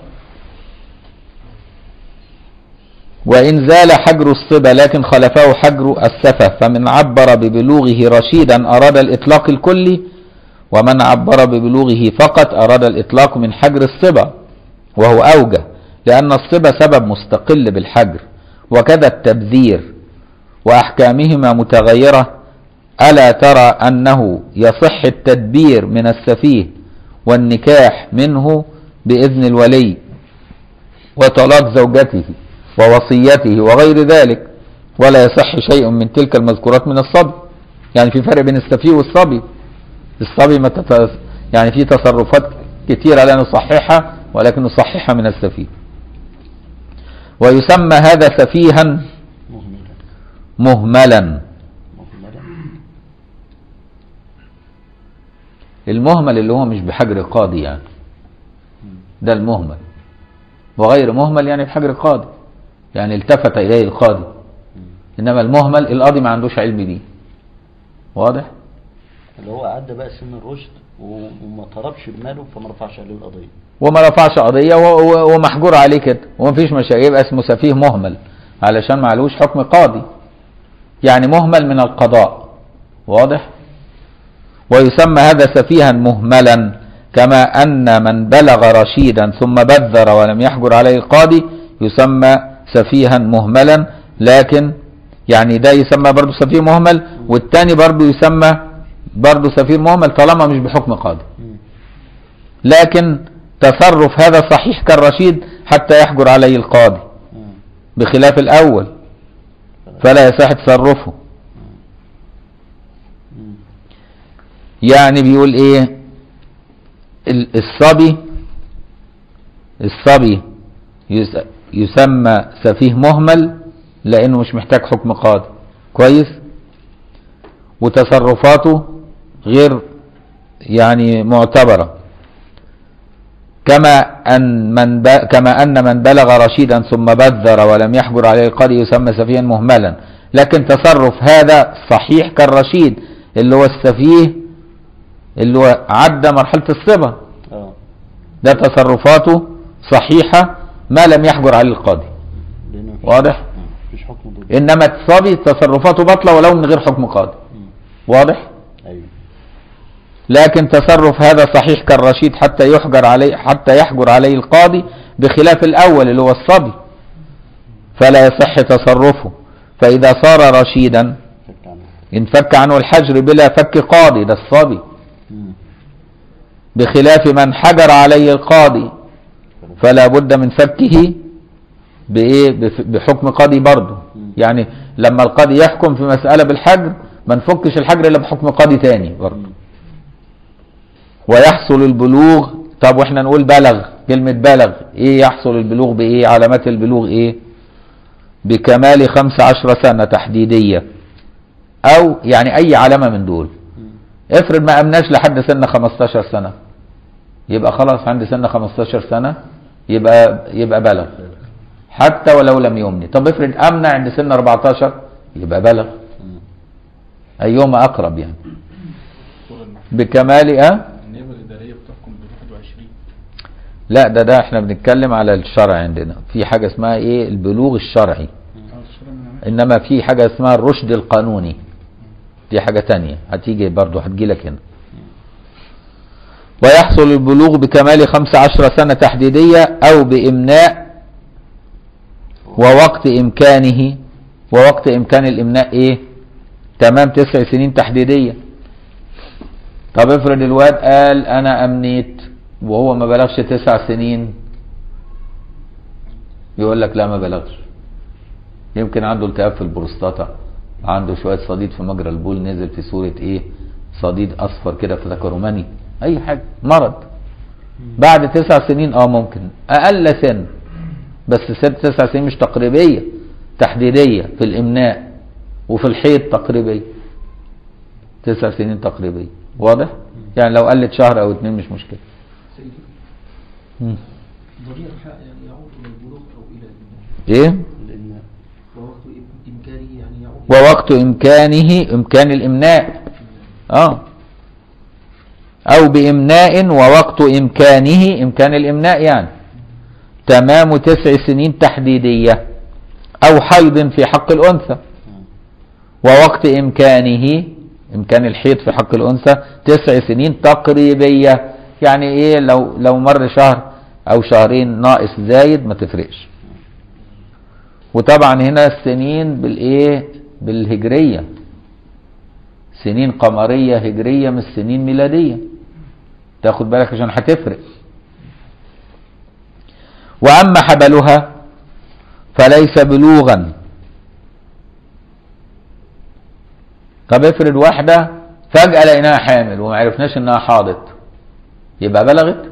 وان زال حجر الصبا لكن خلفه حجر السفه فمن عبر ببلوغه رشيدا اراد الاطلاق الكلي ومن عبر ببلوغه فقط اراد الاطلاق من حجر الصبا وهو اوجه لان الصبا سبب مستقل بالحجر وكذا التبذير واحكامهما متغيره ألا ترى أنه يصح التدبير من السفيه والنكاح منه بإذن الولي وطلاق زوجته ووصيته وغير ذلك ولا يصح شيء من تلك المذكورات من الصبي يعني في فرق بين السفيه والصبي الصبي ما تت... يعني في تصرفات كثيرة لا نصححها ولكن نصححها من السفيه ويسمى هذا سفيها مهملا مهملا مهملا المهمل اللي هو مش بحجر قاضي يعني ده المهمل وغير مهمل يعني بحجر قاضي يعني التفت إليه القاضي إنما المهمل القاضي ما عندوش علم بيه واضح؟ اللي هو عدى بقى سن الرشد و- وما طلبش بماله فما رفعش عليه القضيه وما رفعش قضية و- و- ومحجور عليه كده ومفيش مشاكل يبقى اسمه سفيه مهمل علشان معلوش حكم قاضي يعني مهمل من القضاء واضح ويسمى هذا سفيها مهملا كما أن من بلغ رشيدا ثم بذر ولم يحجر عليه القاضي يسمى سفيها مهملا لكن يعني ده يسمى برضه سفيه مهمل والتاني برضه يسمى برضه سفيه مهمل طالما مش بحكم قاضي لكن تصرف هذا صحيح كالرشيد حتى يحجر عليه القاضي بخلاف الأول فلا يصح تصرفه يعني بيقول ايه ال- الصبي الصبي يس- يسمى سفيه مهمل لانه مش محتاج حكم قاضي كويس وتصرفاته غير يعني معتبره كما أن من ب... كما أن من بلغ رشيدا ثم بذر ولم يحجر عليه القاضي يسمى سفيها مهملا لكن تصرف هذا صحيح كالرشيد اللي هو السفيه اللي هو عدى مرحلة الصبا اه ده تصرفاته صحيحة ما لم يحجر عليه القاضي لانه مفيش- واضح آه، مفيش حكم ضده إنما الصبي تصرفاته باطلة ولو من غير حكم قاضي مم. واضح ايوه لكن تصرف هذا صحيح كالرشيد حتى يحجر عليه حتى يحجر عليه القاضي بخلاف الأول اللي هو الصبي فلا يصح تصرفه فإذا صار رشيدا فك عنه انفك عنه الحجر بلا فك قاضي ده الصبي مم. بخلاف من حجر عليه القاضي فلا بد من فكه بايه بف- بحكم قاضي برضه يعني لما القاضي يحكم في مسألة بالحجر ما نفكش الحجر الا بحكم قاضي تاني برضه ويحصل البلوغ طب واحنا نقول بلغ كلمة بلغ ايه يحصل البلوغ بايه علامات البلوغ ايه بكمال خمس عشر سنة تحديدية او يعني اي علامة من دول افرض ما امناش لحد سن 15 سنة يبقى خلاص عند سن 15 سنة يبقى يبقى بلغ حتى ولو لم يمني طب افرض امنع عند سن 14 يبقى بلغ ايهما اقرب يعني بكمال اه النيابة الإدارية بتحكم ب 21 لا ده ده احنا بنتكلم على الشرع عندنا في حاجة اسمها ايه البلوغ الشرعي انما في حاجة اسمها الرشد القانوني دي حاجة تانية هتيجي برضو هتجيلك هنا ويحصل البلوغ بكمال خمس عشر سنة تحديدية او بامناء ووقت امكانه ووقت امكان الامناء ايه تمام تسع سنين تحديدية طب افرض الواد قال انا امنيت وهو ما بلغش تسع سنين يقول لك لا ما بلغش يمكن عنده التهاب في البروستاتا عنده شويه صديد في مجرى البول نزل في صوره ايه صديد اصفر كده في تكرماني اي حاجه مرض بعد تسع سنين اه ممكن اقل سن بس سن تسع سنين مش تقريبيه تحديديه في الامناء وفي الحيض تقريبيه تسع سنين تقريبيه واضح يعني لو قلت شهر او اتنين مش مشكله سيدي مم. ضرير الحق يعني يعود الى البلوغ او الى الإمكان. ايه لان ووقت امكانه يعني يعود ووقت إمكانه إمكان الإمناء آه أو بإمناء ووقت إمكانه إمكان الإمناء يعني تمام تسع سنين تحديدية أو حيض في حق الأنثى ووقت إمكانه إمكان الحيض في حق الأنثى تسع سنين تقريبية يعني إيه لو لو مر شهر أو شهرين ناقص زايد ما تفرقش وطبعا هنا السنين بالايه بالهجريه سنين قمريه هجريه مش سنين ميلاديه تاخد بالك عشان هتفرق واما حبلها فليس بلوغا طب افرض واحده فجاه لقيناها حامل وما عرفناش انها حاضت يبقى بلغت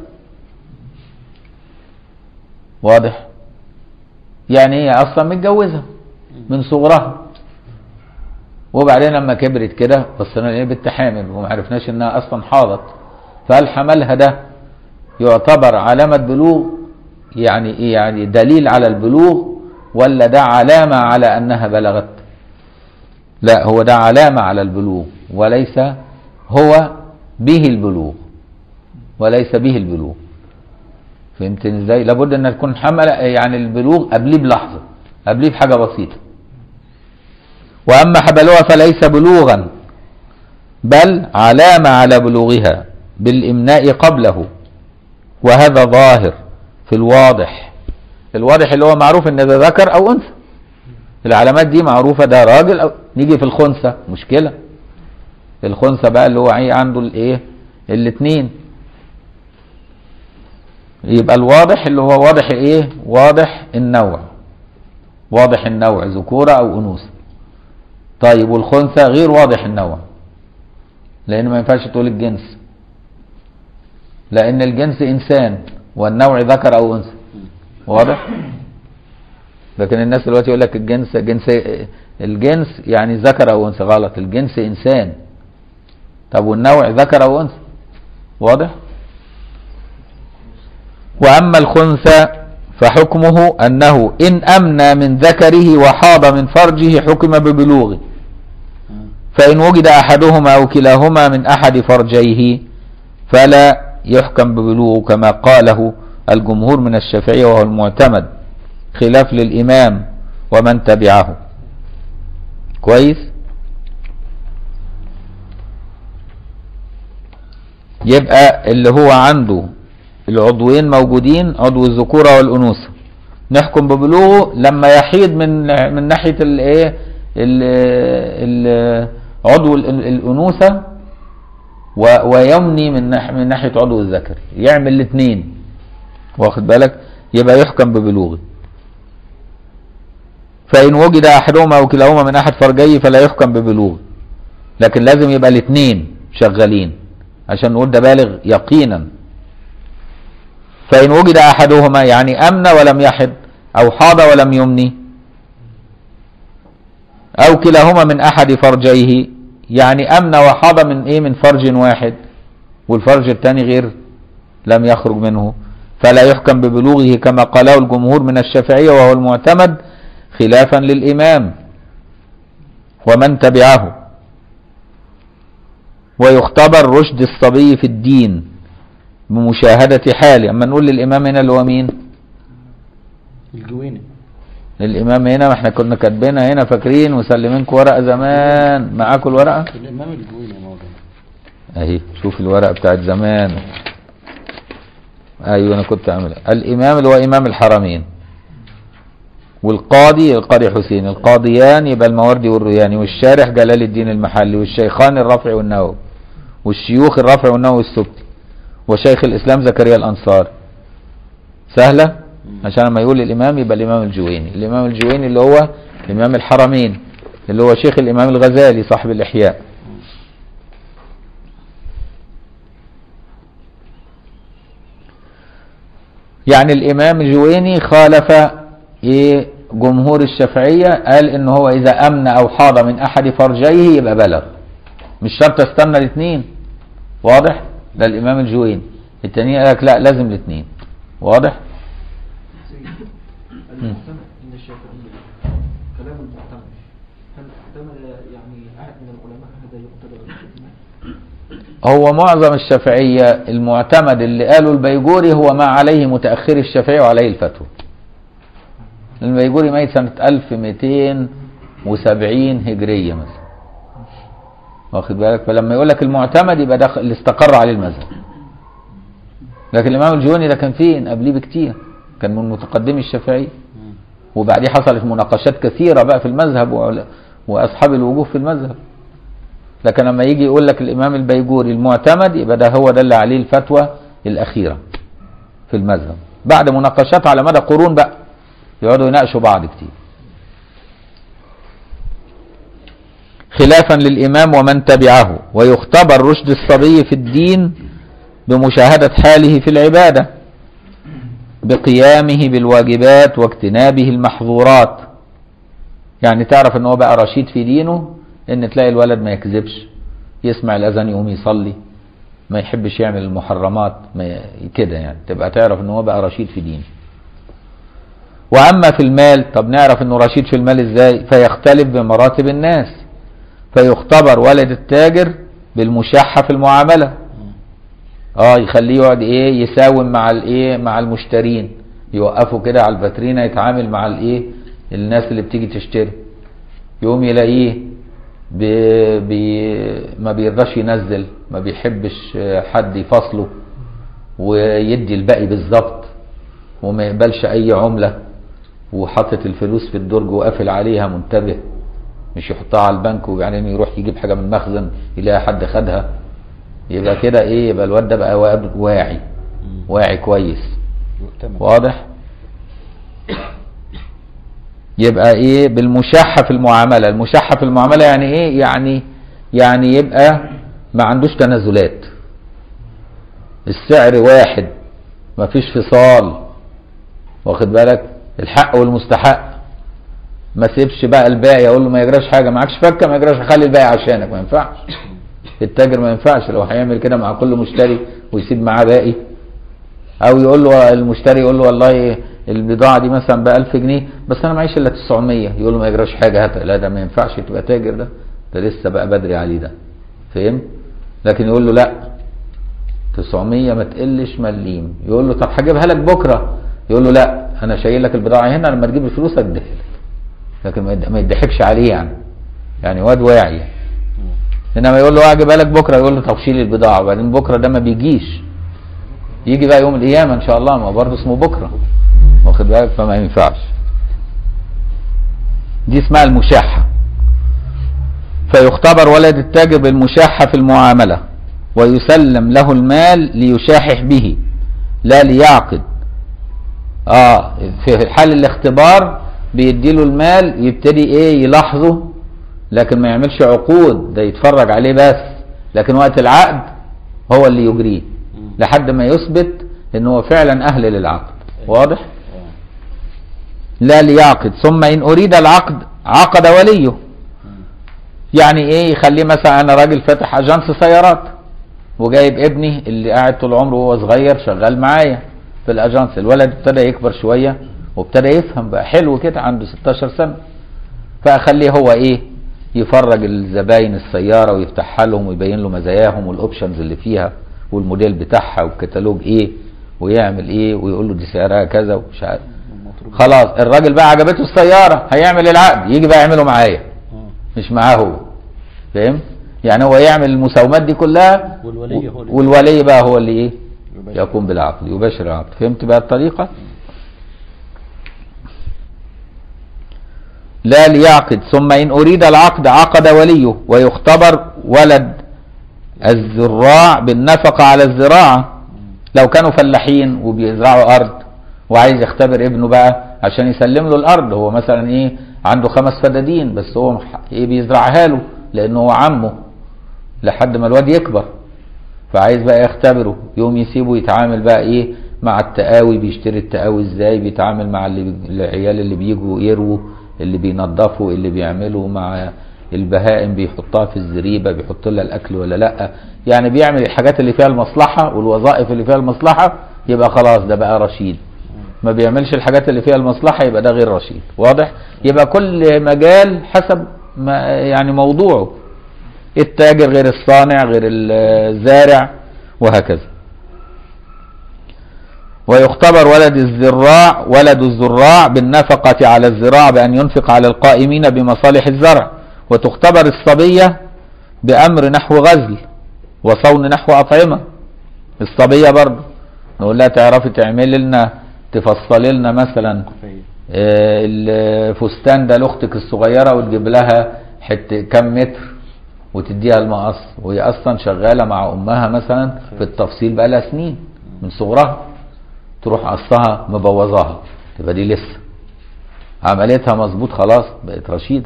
واضح يعني هي اصلا متجوزه من صغرها وبعدين لما كبرت كده بصينا لقينا بنت حامل وما عرفناش انها اصلا حاضت فهل حملها ده يعتبر علامة بلوغ يعني ايه يعني دليل على البلوغ ولا ده علامة على انها بلغت لا هو ده علامة على البلوغ وليس هو به البلوغ وليس به البلوغ فهمتني ازاي لابد ان تكون حمل يعني البلوغ قبليه بلحظه قبليه بحاجه بسيطه واما حبلها فليس بلوغا بل علامه على بلوغها بالامناء قبله وهذا ظاهر في الواضح الواضح اللي هو معروف ان ده ذكر او انثى العلامات دي معروفه ده راجل او نيجي في الخنثى مشكله الخنثى بقى اللي هو ايه عنده الايه الاثنين يبقى الواضح اللي هو واضح ايه واضح النوع واضح النوع ذكورة او انوثة طيب والخنثى غير واضح النوع لان ما ينفعش تقول الجنس لان الجنس انسان والنوع ذكر او انثى واضح لكن الناس دلوقتي يقول لك الجنس جنس الجنس يعني ذكر او انثى غلط الجنس انسان طب والنوع ذكر او انثى واضح وأما الخنثى فحكمه أنه إن أمنى من ذكره وحاض من فرجه حكم ببلوغه فإن وجد أحدهما أو كلاهما من أحد فرجيه فلا يحكم ببلوغه كما قاله الجمهور من الشافعية وهو المعتمد خلاف للإمام ومن تبعه كويس يبقى اللي هو عنده العضوين موجودين عضو الذكورة والأنوثة نحكم ببلوغه لما يحيد من من ناحية الايه عضو ال- الأنوثة و- ويمني من ناح- من ناحية عضو الذكر يعمل الاثنين واخد بالك يبقى يحكم ببلوغه فإن وجد أحدهما أو كلاهما من أحد فرجيه فلا يحكم ببلوغه لكن لازم يبقى الاثنين شغالين عشان نقول ده بالغ يقينا فإن وجد أحدهما يعني أمن ولم يحد أو حاض ولم يمني أو كلاهما من أحد فرجيه يعني أمن وحاض من إيه من فرج واحد والفرج الثاني غير لم يخرج منه فلا يحكم ببلوغه كما قاله الجمهور من الشافعية وهو المعتمد خلافا للإمام ومن تبعه ويختبر رشد الصبي في الدين بمشاهدة حاله أما نقول للإمام هنا اللي هو مين الجويني للإمام هنا ما احنا كنا كاتبينها هنا فاكرين وسلمينكم ورقة زمان معاكم الورقة الإمام الجويني موجود اهي شوف الورقة بتاعت زمان ايوه انا كنت عاملها الامام اللي هو امام الحرمين والقاضي القاضي حسين القاضيان يبقى المواردي والرياني والشارح جلال الدين المحلي والشيخان الرافع والنووي والشيوخ الرافع والنووي السبكي وشيخ الاسلام زكريا الانصار سهله عشان لما يقول الامام يبقى الامام الجويني الامام الجويني اللي هو امام الحرمين اللي هو شيخ الامام الغزالي صاحب الاحياء يعني الامام الجويني خالف ايه جمهور الشافعيه قال ان هو اذا امن او حاض من احد فرجيه يبقى بلغ مش شرط استنى الاثنين واضح ده الامام الجويني التاني قال لك لا لازم الاثنين واضح المعتمد من الشافعية كلام المعتمد هل احتمل يعني أحد من العلماء هذا يعتبر الاجتماع؟ هو معظم الشافعية المعتمد اللي قاله البيجوري هو ما عليه متأخر الشافعي وعليه الفتوى البيجوري ميت سنة 1270 هجرية مثلا واخد بالك فلما يقول لك المعتمد يبقى ده اللي استقر عليه المذهب لكن الإمام الجويني ده كان فين قبليه بكتير كان من متقدمي الشافعية وبعديه حصلت مناقشات كثيرة بقى في المذهب وعل- وأصحاب الوجوه في المذهب لكن لما يجي يقول لك الإمام البيجوري المعتمد يبقى ده هو ده اللي عليه الفتوى الأخيرة في المذهب بعد مناقشات على مدى قرون بقى يقعدوا يناقشوا بعض كتير خلافا للإمام ومن تبعه ويختبر رشد الصبي في الدين بمشاهدة حاله في العبادة بقيامه بالواجبات واجتنابه المحظورات يعني تعرف ان هو بقى رشيد في دينه ان تلاقي الولد ما يكذبش يسمع الاذان يقوم يصلي ما يحبش يعمل المحرمات ما ي- كده يعني تبقى تعرف ان هو بقى رشيد في دينه واما في المال طب نعرف انه رشيد في المال ازاي فيختلف بمراتب الناس فيختبر ولد التاجر بالمشاحة في المعاملة اه يخليه يقعد ايه يساوم مع الايه مع المشترين يوقفوا كده على الفاترينا يتعامل مع الايه الناس اللي بتيجي تشتري يقوم يلاقيه بي بي ما بيرضاش ينزل ما بيحبش حد يفصله ويدي الباقي بالظبط وما يقبلش اي عملة وحاطط الفلوس في الدرج وقافل عليها منتبه مش يحطها على البنك وبعدين يروح يجيب حاجة من المخزن يلاقي حد خدها يبقى كده ايه يبقى الواد ده بقى واد واعي واعي كويس يؤتمن واضح يبقى ايه بالمشاحة في المعاملة المشاحة في المعاملة يعني ايه يعني يعني يبقى ما عندوش تنازلات السعر واحد ما فيش فصال واخد بالك الحق والمستحق ما سيبش بقى الباقي اقول له ما يجراش حاجه معكش فكه ما يجراش خلي الباقي عشانك ما ينفعش التاجر ما ينفعش لو هيعمل كده مع كل مشتري ويسيب معاه باقي او يقول له المشتري يقول له والله البضاعه دي مثلا ب 1000 جنيه بس انا معيش الا 900 يقول له ما يجراش حاجه هات لا ده ما ينفعش تبقى تاجر ده ده لسه بقى بدري عليه ده فهمت لكن يقول له لا 900 ما تقلش مليم يقول له طب هجيبها لك بكره يقول له لا انا شايل لك البضاعه هنا لما تجيب الفلوس اديها لك لكن ما يد- ما يضحكش عليه يعني يعني واد واعي يعني. انما يقول له اجيبها لك بكره يقول له طب شيل البضاعه وبعدين بكره ده ما بيجيش يجي بقى يوم القيامه ان شاء الله ما هو برضه اسمه بكره واخد بالك فما ينفعش دي اسمها المشاحه فيختبر ولد التاجر بالمشاحه في المعامله ويسلم له المال ليشاحح به لا ليعقد اه في حال الاختبار بيديله المال يبتدي ايه يلاحظه لكن ما يعملش عقود ده يتفرج عليه بس لكن وقت العقد هو اللي يجريه مم. لحد ما يثبت ان هو فعلا اهل للعقد واضح آه. لا ليعقد ثم ان اريد العقد عقد وليه مم. يعني ايه يخليه مثلا انا راجل فاتح اجانس سيارات وجايب ابني اللي قاعد طول عمره وهو صغير شغال معايا في الاجانس الولد ابتدى يكبر شويه وابتدى يفهم بقى حلو كده عنده 16 سنه فاخليه هو ايه يفرج الزباين السياره ويفتحها لهم ويبين له مزاياهم والاوبشنز اللي فيها والموديل بتاعها والكتالوج ايه ويعمل ايه ويقول له دي سعرها كذا ومش عارف المطلوب. خلاص الراجل بقى عجبته السياره هيعمل العقد يجي بقى يعمله معايا آه. مش معاه هو فاهم يعني هو يعمل المساومات دي كلها والولي هو اللي- والولي بقى هو اللي ايه يباشر. يقوم بالعقد يباشر العقد فهمت بقى الطريقة لا ليعقد ثم إن أريد العقد عقد وليه ويختبر ولد الزراع بالنفقة على الزراعة لو كانوا فلاحين وبيزرعوا أرض وعايز يختبر ابنه بقى عشان يسلم له الأرض هو مثلا إيه عنده خمس فدادين بس هو مح- إيه بيزرعها له لأنه هو عمه لحد ما الواد يكبر فعايز بقى يختبره يوم يسيبه يتعامل بقى ايه مع التقاوي بيشتري التقاوي ازاي بيتعامل مع اللي بي- العيال اللي بيجوا يرووا اللي بينظفوا اللي بيعملوا مع البهائم بيحطها في الزريبه بيحط لها الاكل ولا لا يعني بيعمل الحاجات اللي فيها المصلحه والوظائف اللي فيها المصلحه يبقى خلاص ده بقى رشيد ما بيعملش الحاجات اللي فيها المصلحه يبقى ده غير رشيد واضح يبقى كل مجال حسب ما يعني موضوعه التاجر غير الصانع غير الزارع وهكذا ويختبر ولد الزراع ولد الزراع بالنفقة على الزراعة بأن ينفق على القائمين بمصالح الزرع وتختبر الصبية بأمر نحو غزل وصون نحو أطعمة الصبية برضه نقول لها تعرفي تعملي لنا تفصلي لنا مثلا كفاية. آه، الفستان ده لاختك الصغيره وتجيب لها حته كام متر وتديها المقص وهي اصلا شغاله مع امها مثلا في التفصيل بقى لها سنين من صغرها تروح قصها مبوظاها تبقى دي لسه عملتها مظبوط خلاص بقت رشيده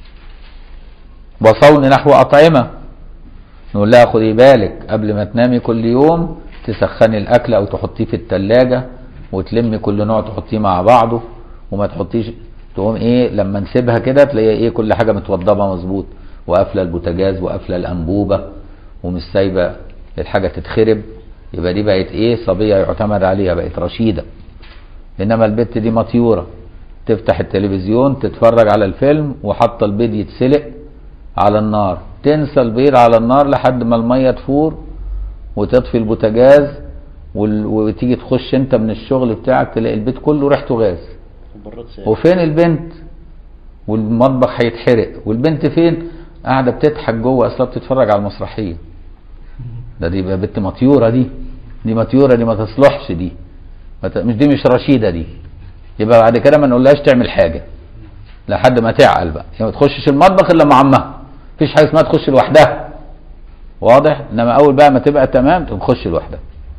وصون نحو اطعمه نقول لها خدي بالك قبل ما تنامي كل يوم تسخني الاكل او تحطيه في التلاجة وتلمي كل نوع تحطيه مع بعضه وما تحطيش تقوم ايه لما نسيبها كده تلاقي ايه كل حاجه متوضبه مظبوط وقافله البوتاجاز وقافله الانبوبه ومش سايبه الحاجه تتخرب يبقى دي بقت ايه صبيه يعتمد عليها بقت رشيده انما البت دي مطيوره تفتح التلفزيون تتفرج على الفيلم وحاطه البيض يتسلق على النار تنسى البيض على النار لحد ما الميه تفور وتطفي البوتاجاز وال- وتيجي تخش انت من الشغل بتاعك تلاقي البيت كله ريحته غاز وبراد سائل. وفين البنت والمطبخ هيتحرق والبنت فين قاعده بتضحك جوه اصلا بتتفرج على المسرحيه ده دي بقى بنت مطيوره دي دي مطيوره دي ما تصلحش دي ما ت- مش دي مش رشيده دي يبقى بعد كده ما نقولهاش تعمل حاجه لحد ما تعقل بقى يعني ما تخشش المطبخ الا مع عمها مفيش حاجه اسمها تخش لوحدها واضح انما اول بقى ما تبقى تمام تخش لوحدها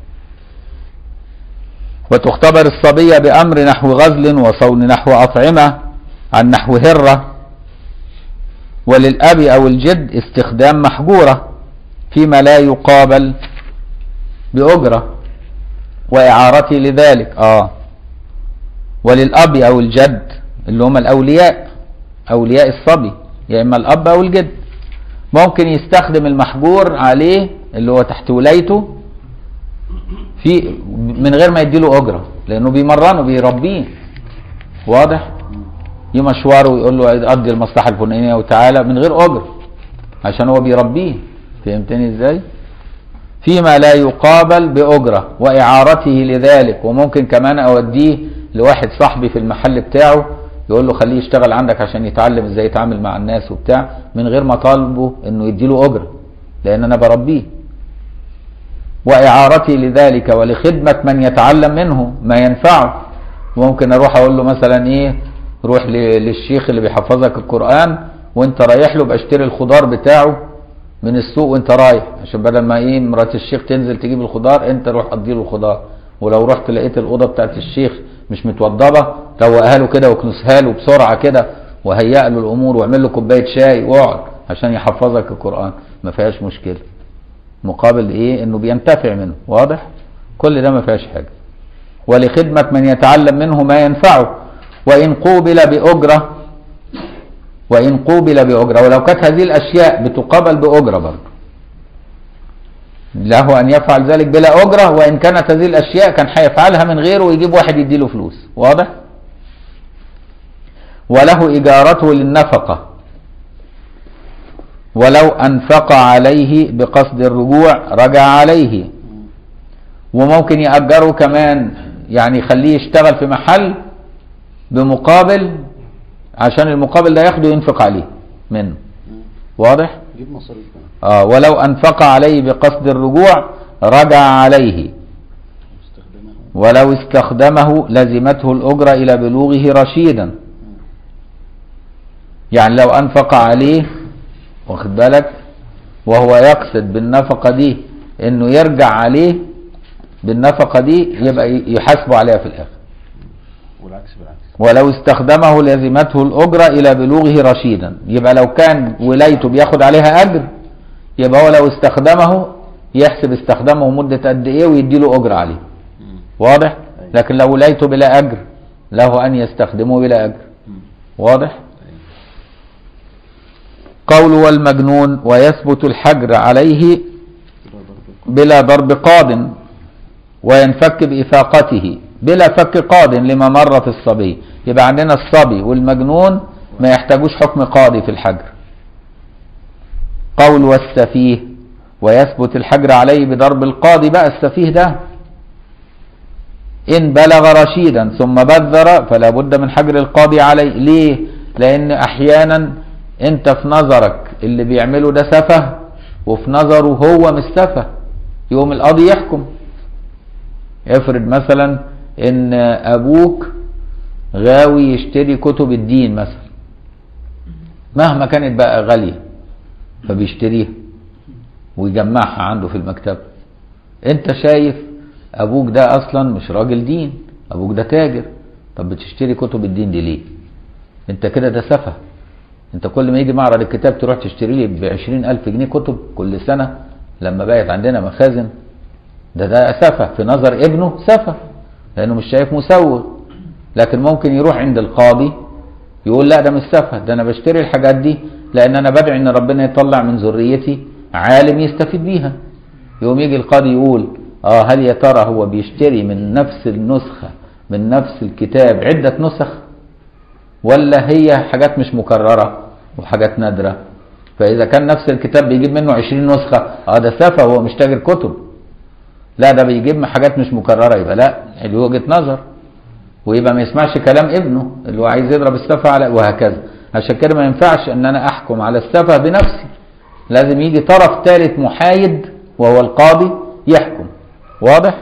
وتختبر الصبية بأمر نحو غزل وصون نحو أطعمة عن نحو هرة وللأب أو الجد استخدام محجورة فيما لا يقابل بأجرة وإعارته لذلك آه وللأب أو الجد اللي هم الأولياء أولياء الصبي يا إما الأب أو الجد ممكن يستخدم المحجور عليه اللي هو تحت ولايته في من غير ما يديله اجره لانه بيمرنه بيربيه واضح يمشوره ويقول له ادي المصلحه الفلانيه وتعالى من غير اجره عشان هو بيربيه فهمتني ازاي فيما لا يقابل باجره واعارته لذلك وممكن كمان اوديه لواحد صاحبي في المحل بتاعه يقول له خليه يشتغل عندك عشان يتعلم ازاي يتعامل مع الناس وبتاع من غير ما طالبه انه يديله اجره لان انا بربيه وإعارتي لذلك ولخدمة من يتعلم منه ما ينفعه ممكن أروح أقول له مثلا إيه روح ل- للشيخ اللي بيحفظك القرآن وأنت رايح له بأشتري الخضار بتاعه من السوق وأنت رايح عشان بدل ما إيه مرات الشيخ تنزل تجيب الخضار أنت روح قضي له الخضار ولو رحت لقيت الاوضه بتاعت الشيخ مش متوضبه روقها له كده واكنسها له بسرعه كده وهيئ له الامور واعمل له كوبايه شاي واقعد عشان يحفظك القران ما فيهاش مشكله مقابل ايه انه بينتفع منه واضح كل ده ما فيهاش حاجه ولخدمه من يتعلم منه ما ينفعه وان قوبل باجره وان قوبل باجره ولو كانت هذه الاشياء بتقابل باجره برضه له ان يفعل ذلك بلا اجره وان كانت هذه الاشياء كان هيفعلها من غيره ويجيب واحد يديله فلوس واضح وله اجارته للنفقه ولو انفق عليه بقصد الرجوع رجع عليه وممكن يأجره كمان يعني يخليه يشتغل في محل بمقابل عشان المقابل ده ياخده ينفق عليه منه واضح؟ جيب مصاريف كمان آه ولو أنفق عليه بقصد الرجوع رجع عليه استخدمها ولو استخدمه لزمته الأجرة إلى بلوغه رشيدا يعني لو أنفق عليه واخد بالك وهو يقصد بالنفقة دي إنه يرجع عليه بالنفقة دي يبقى يحاسبه عليها في الآخر والعكس بالعكس ولو استخدمه لزمته الأجرة إلى بلوغه رشيدا يبقى لو كان ولايته بياخد عليها أجر يبقى هو لو استخدمه يحسب استخدامه مدة قد إيه ويديله أجر عليه مم. واضح أيوة. لكن لو ولايته بلا أجر له أن يستخدمه بلا أجر مم. واضح أيوة. قول والمجنون ويثبت الحجر عليه كده ضرب القلب. بلا ضرب قاض وينفك بإفاقته بلا فك قاض لما مر في الصبي يبقى عندنا الصبي والمجنون ما يحتاجوش حكم قاضي في الحجر قول والسفيه ويثبت الحجر عليه بضرب القاضي بقى السفيه ده إن بلغ رشيدا ثم بذر فلا بد من حجر القاضي عليه ليه لأن أحيانا أنت في نظرك اللي بيعمله ده سفه وفي نظره هو مش سفه يقوم القاضي يحكم افرض مثلا ان ابوك غاوي يشتري كتب الدين مثلا مهما كانت بقى غالية فبيشتريها ويجمعها عنده في المكتبة انت شايف ابوك ده اصلا مش راجل دين ابوك ده تاجر طب بتشتري كتب الدين دي ليه انت كده ده سفه انت كل ما يجي معرض الكتاب تروح تشتري لي بعشرين الف جنيه كتب كل سنة لما بقت عندنا مخازن ده ده سفه في نظر ابنه سفه لانه مش شايف مسوغ لكن ممكن يروح عند القاضي يقول لا ده مش سفه ده انا بشتري الحاجات دي لان انا بدعي ان ربنا يطلع من ذريتي عالم يستفيد بيها يقوم يجي القاضي يقول اه هل يا ترى هو بيشتري من نفس النسخة من نفس الكتاب عدة نسخ ولا هي حاجات مش مكررة وحاجات نادرة فإذا كان نفس الكتاب بيجيب منه 20 نسخة اه ده سفه هو مش تاجر كتب لا ده بيجيب حاجات مش مكررة يبقى لا دي وجهة نظر ويبقى ما يسمعش كلام ابنه اللي هو عايز يضرب السفه على وهكذا عشان كده ما ينفعش ان انا احكم على السفه بنفسي لازم يجي طرف ثالث محايد وهو القاضي يحكم واضح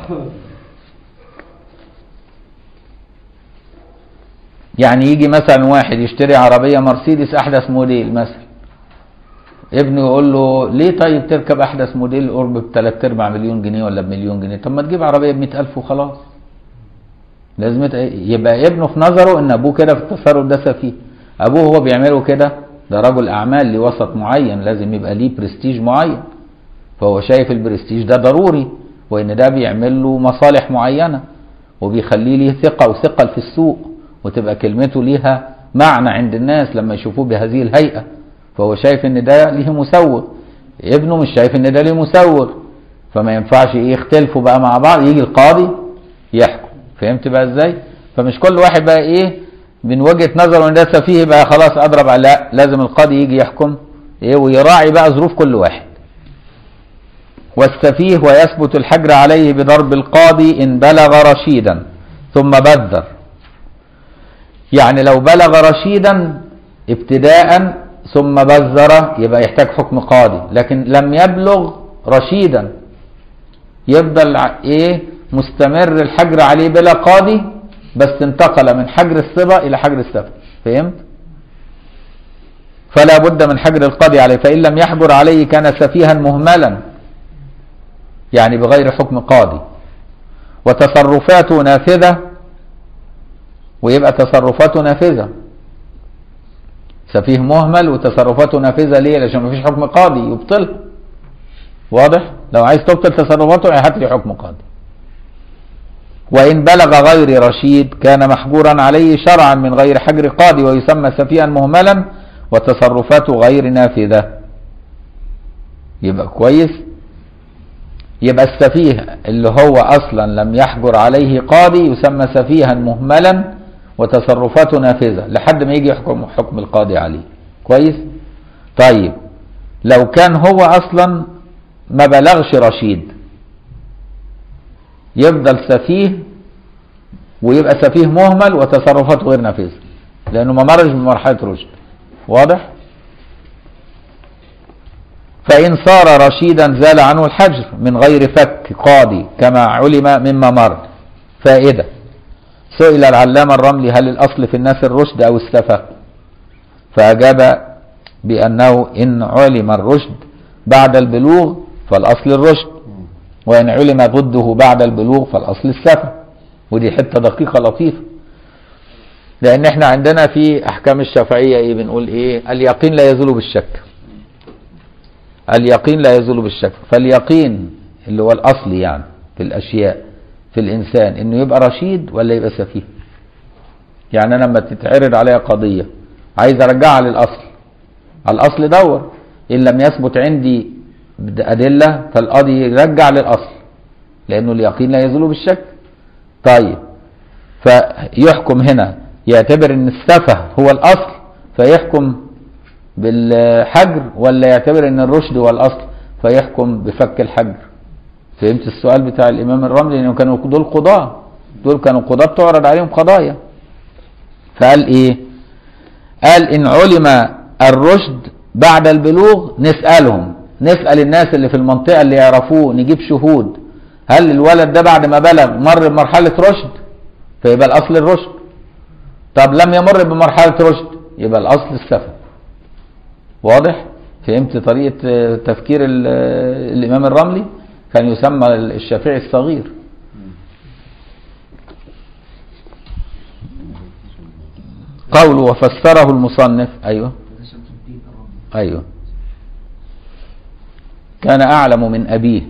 يعني يجي مثلا واحد يشتري عربية مرسيدس أحدث موديل مثلا ابنه يقول له ليه طيب تركب أحدث موديل قرب بثلاث أرباع مليون جنيه ولا بمليون جنيه طب ما تجيب عربية بمئة ألف وخلاص لازم يت- يبقى ابنه في نظره ان ابوه كده في التصرف ده سفيه ابوه هو بيعمله كده ده رجل اعمال لوسط معين لازم يبقى ليه برستيج معين فهو شايف البرستيج ده ضروري وان ده بيعمل له مصالح معينه وبيخليه ليه ثقه وثقل في السوق وتبقى كلمته ليها معنى عند الناس لما يشوفوه بهذه الهيئه فهو شايف ان ده ليه مسوغ ابنه مش شايف ان ده ليه مسوغ فما ينفعش ايه يختلفوا بقى مع بعض يجي القاضي يحكم فهمت بقى ازاي فمش كل واحد بقى ايه من وجهة نظره ان ده سفيه بقى خلاص اضرب على لا لازم القاضي يجي يحكم ايه ويراعي بقى ظروف كل واحد والسفيه ويثبت الحجر عليه بضرب القاضي ان بلغ رشيدا ثم بذر يعني لو بلغ رشيدا ابتداء ثم بذر يبقى يحتاج حكم قاضي لكن لم يبلغ رشيدا يفضل ع- ايه مستمر الحجر عليه بلا قاضي بس انتقل من حجر الصبا الى حجر السفه فهمت فلا بد من حجر القاضي عليه فان لم يحجر عليه كان سفيها مهملا يعني بغير حكم قاضي وتصرفاته نافذة ويبقى تصرفاته نافذة سفيه مهمل وتصرفاته نافذة ليه؟ عشان مفيش حكم قاضي يبطلها واضح؟ لو عايز تبطل تصرفاته هات لي حكم قاضي وإن بلغ غير رشيد كان محجورا عليه شرعا من غير حجر قاضي ويسمى سفيها مهملا وتصرفاته غير نافذة يبقى كويس يبقى السفيه اللي هو أصلا لم يحجر عليه قاضي يسمى سفيها مهملا وتصرفاته نافذة لحد ما يجي يحكم حكم القاضي عليه كويس طيب لو كان هو أصلا ما بلغش رشيد يفضل سفيه ويبقى سفيه مهمل وتصرفاته غير نافذة لأنه ما مرش بمرحلة رشد واضح؟ فإن صار رشيدا زال عنه الحجر من غير فك قاضي كما علم مما مر فائدة سئل العلامة الرملي هل الأصل في الناس الرشد أو السفة فأجاب بأنه إن علم الرشد بعد البلوغ فالأصل الرشد وإن علم ضده بعد البلوغ فالأصل السفة ودي حتة دقيقة لطيفة لأن احنا عندنا في أحكام الشافعية إيه بنقول إيه اليقين لا يزول بالشك اليقين لا يزول بالشك فاليقين اللي هو الأصل يعني في الأشياء في الإنسان إنه يبقى رشيد ولا يبقى سفيه يعني أنا لما تتعرض عليا قضية عايز أرجعها للأصل على الأصل دور إن لم يثبت عندي أدلة فالقاضي يرجع للأصل لأنه اليقين لا يزول بالشك طيب فيحكم هنا يعتبر ان السفه هو الاصل فيحكم بالحجر ولا يعتبر ان الرشد هو الاصل فيحكم بفك الحجر فهمت السؤال بتاع الامام الرملي لانه كانوا دول قضاة دول كانوا قضاة تعرض عليهم قضايا فقال ايه قال ان علم الرشد بعد البلوغ نسألهم نسأل الناس اللي في المنطقة اللي يعرفوه نجيب شهود هل الولد ده بعد ما بلغ مر بمرحلة رشد فيبقى الأصل الرشد طب لم يمر بمرحلة رشد يبقى الأصل السفه واضح فهمت طريقة تفكير ال- الإمام الرملي كان يسمى الشافعي الصغير قوله وفسره المصنف أيوه شمس الدين الرملي أيوه كان أعلم من أبيه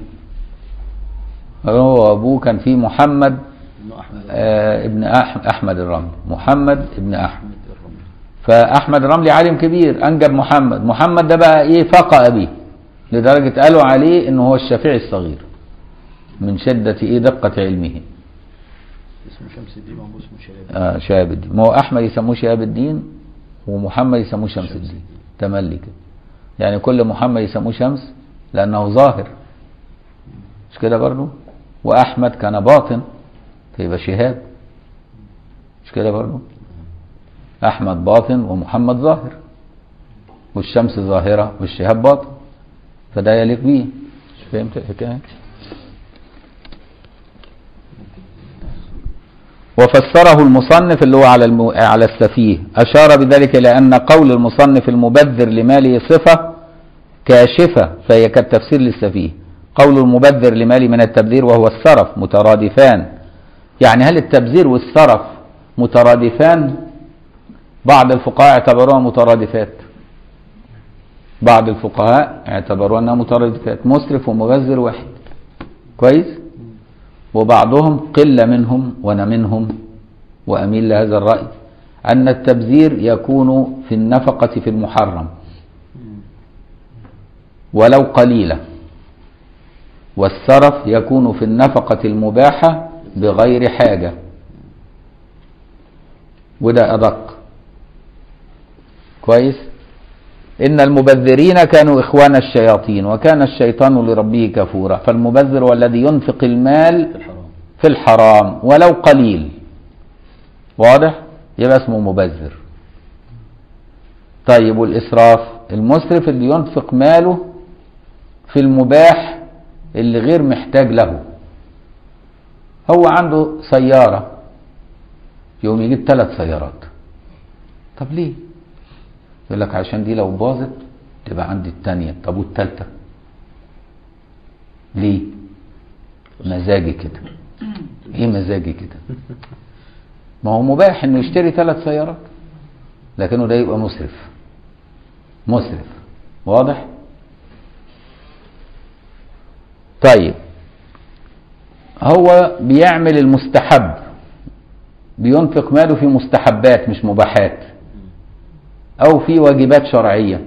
هو أبوه كان فيه محمد ابن احمد آه ابن أح- أحمد الرملي محمد ابن أحمد احمد الرملي فأحمد الرملي عالم كبير أنجب محمد محمد ده بقى إيه فقى أبيه لدرجة قالوا عليه إنه هو الشافعي الصغير من شدة إيه دقة علمه اسمه شمس الدين وابوه اسمه شهاب آه شهاب الدين ما هو أحمد يسموه شهاب الدين ومحمد يسموه شمس الدين تملي كده يعني كل محمد يسموه شمس لأنه ظاهر مش كده برضه وأحمد كان باطن فيبقى شهاب مش كده برضه أحمد باطن ومحمد ظاهر والشمس ظاهرة والشهاب باطن فده يليق بيه مش فهمت الحكاية وفسره المصنف اللي هو على الم... على السفيه أشار بذلك إلى أن قول المصنف المبذر لماله صفة كاشفة فهي كالتفسير للسفيه قول المبذر لماله من التبذير وهو السرف مترادفان يعني هل التبذير والسرف مترادفان بعض الفقهاء اعتبروها مترادفات بعض الفقهاء اعتبروها انها مترادفات مسرف ومبذر واحد كويس وبعضهم قلة منهم وأنا منهم وأميل لهذا الرأي أن التبذير يكون في النفقة في المحرم ولو قليلة والسرف يكون في النفقة المباحة بغير حاجة وده أدق كويس إن المبذرين كانوا إخوان الشياطين وكان الشيطان لربه كفورا فالمبذر هو الذي ينفق المال في الحرام في الحرام ولو قليل واضح يبقى اسمه مبذر طيب والإسراف المسرف اللي ينفق ماله في المباح اللي غير محتاج له هو عنده سيارة يوم يجيب ثلاث سيارات طب ليه يقول لك عشان دي لو باظت تبقى عندي التانية طب والتالتة ليه مزاجي كده ايه مزاجي كده ما هو مباح انه يشتري ثلاث سيارات لكنه ده يبقى مسرف مسرف واضح طيب هو بيعمل المستحب بينفق ماله في مستحبات مش مباحات او في واجبات شرعيه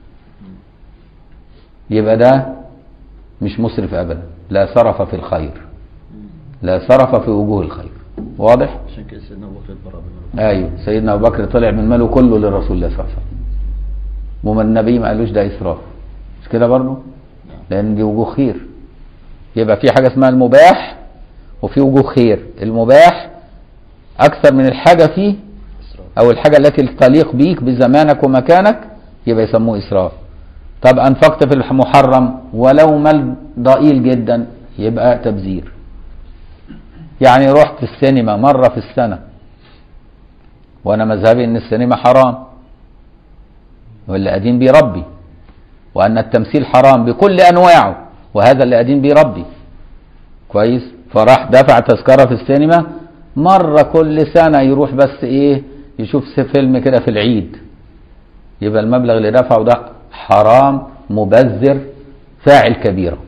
يبقى ده مش مسرف ابدا لا سرف في الخير لا سرف في وجوه الخير واضح عشان كده سيدنا ابو بكر اتبرع منه ايوه سيدنا ابو بكر طلع من ماله كله للرسول الله صلى الله عليه وسلم وما النبي ما قالوش ده اسراف مش كده برضه لان دي وجوه خير يبقى في حاجه اسمها المباح وفي وجوه خير المباح اكثر من الحاجه فيه اسراف او الحاجه التي تليق بيك بزمانك ومكانك يبقى يسموه اسراف طب انفقت في المحرم ولو مال ضئيل جدا يبقى تبذير يعني رحت السينما مره في السنه وانا مذهبي ان السينما حرام واللي ادين بيه ربي وان التمثيل حرام بكل انواعه وهذا اللي ادين بيه ربي كويس فراح دفع تذكره في السينما مره كل سنه يروح بس ايه يشوف س- فيلم كده في العيد يبقى المبلغ اللي دفعه ده حرام مبذر فاعل كبيره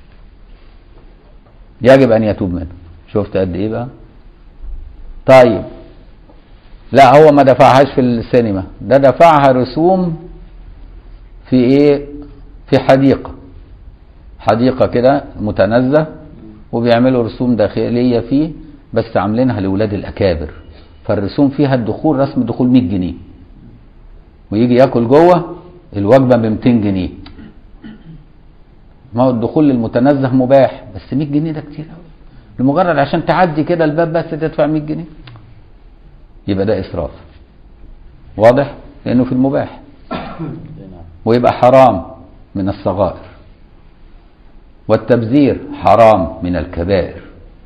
يجب ان يتوب منه شفت قد ايه بقى طيب لا هو ما دفعهاش في السينما ده دفعها رسوم في ايه في حديقة حديقة كده متنزه وبيعملوا رسوم داخلية فيه بس عاملينها لولاد الأكابر فالرسوم فيها الدخول رسم دخول 100 جنيه ويجي ياكل جوه الوجبة ب 200 جنيه ما هو الدخول للمتنزه مباح بس 100 جنيه ده كتير قوي لمجرد عشان تعدي كده الباب بس تدفع 100 جنيه يبقى ده إسراف واضح لأنه في المباح اي نعم ويبقى حرام من الصغائر والتبذير حرام من الكبائر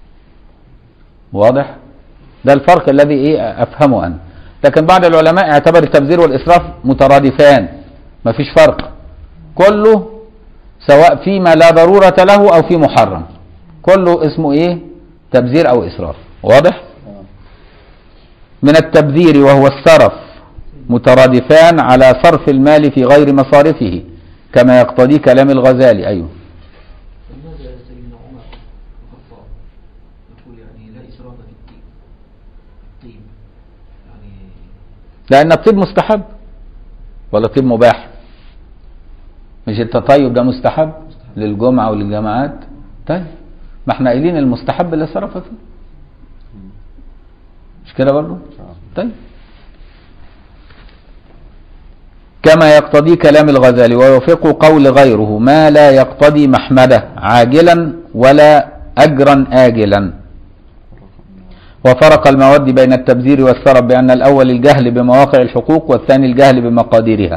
واضح ده الفرق الذي ايه افهمه انا لكن بعض العلماء اعتبر التبذير والاسراف مترادفان مفيش فرق كله سواء فيما لا ضرورة له او في محرم كله اسمه ايه تبذير او اسراف واضح آه. من التبذير وهو السرف مترادفان على صرف المال في غير مصارفه كما يقتضي كلام الغزالي أيوه لماذا سيدنا عمر الخطاب يقول يعني لا إسراف في الطيب الطيب يعني لأن الطيب مستحب ولا الطيب مباح مش التطيب ده مستحب للجمعة وللجماعات طيب ما احنا قايلين المستحب اللي صرف فيه مش كده برضه آه. طيب كما يقتضي كلام الغزالي ويوافق قول غيره ما لا يقتضي محمده عاجلا ولا أجرا آجلا وفرق المواد بين التبذير والسرف بأن الأول الجهل بمواقع الحقوق والثاني الجهل بمقاديرها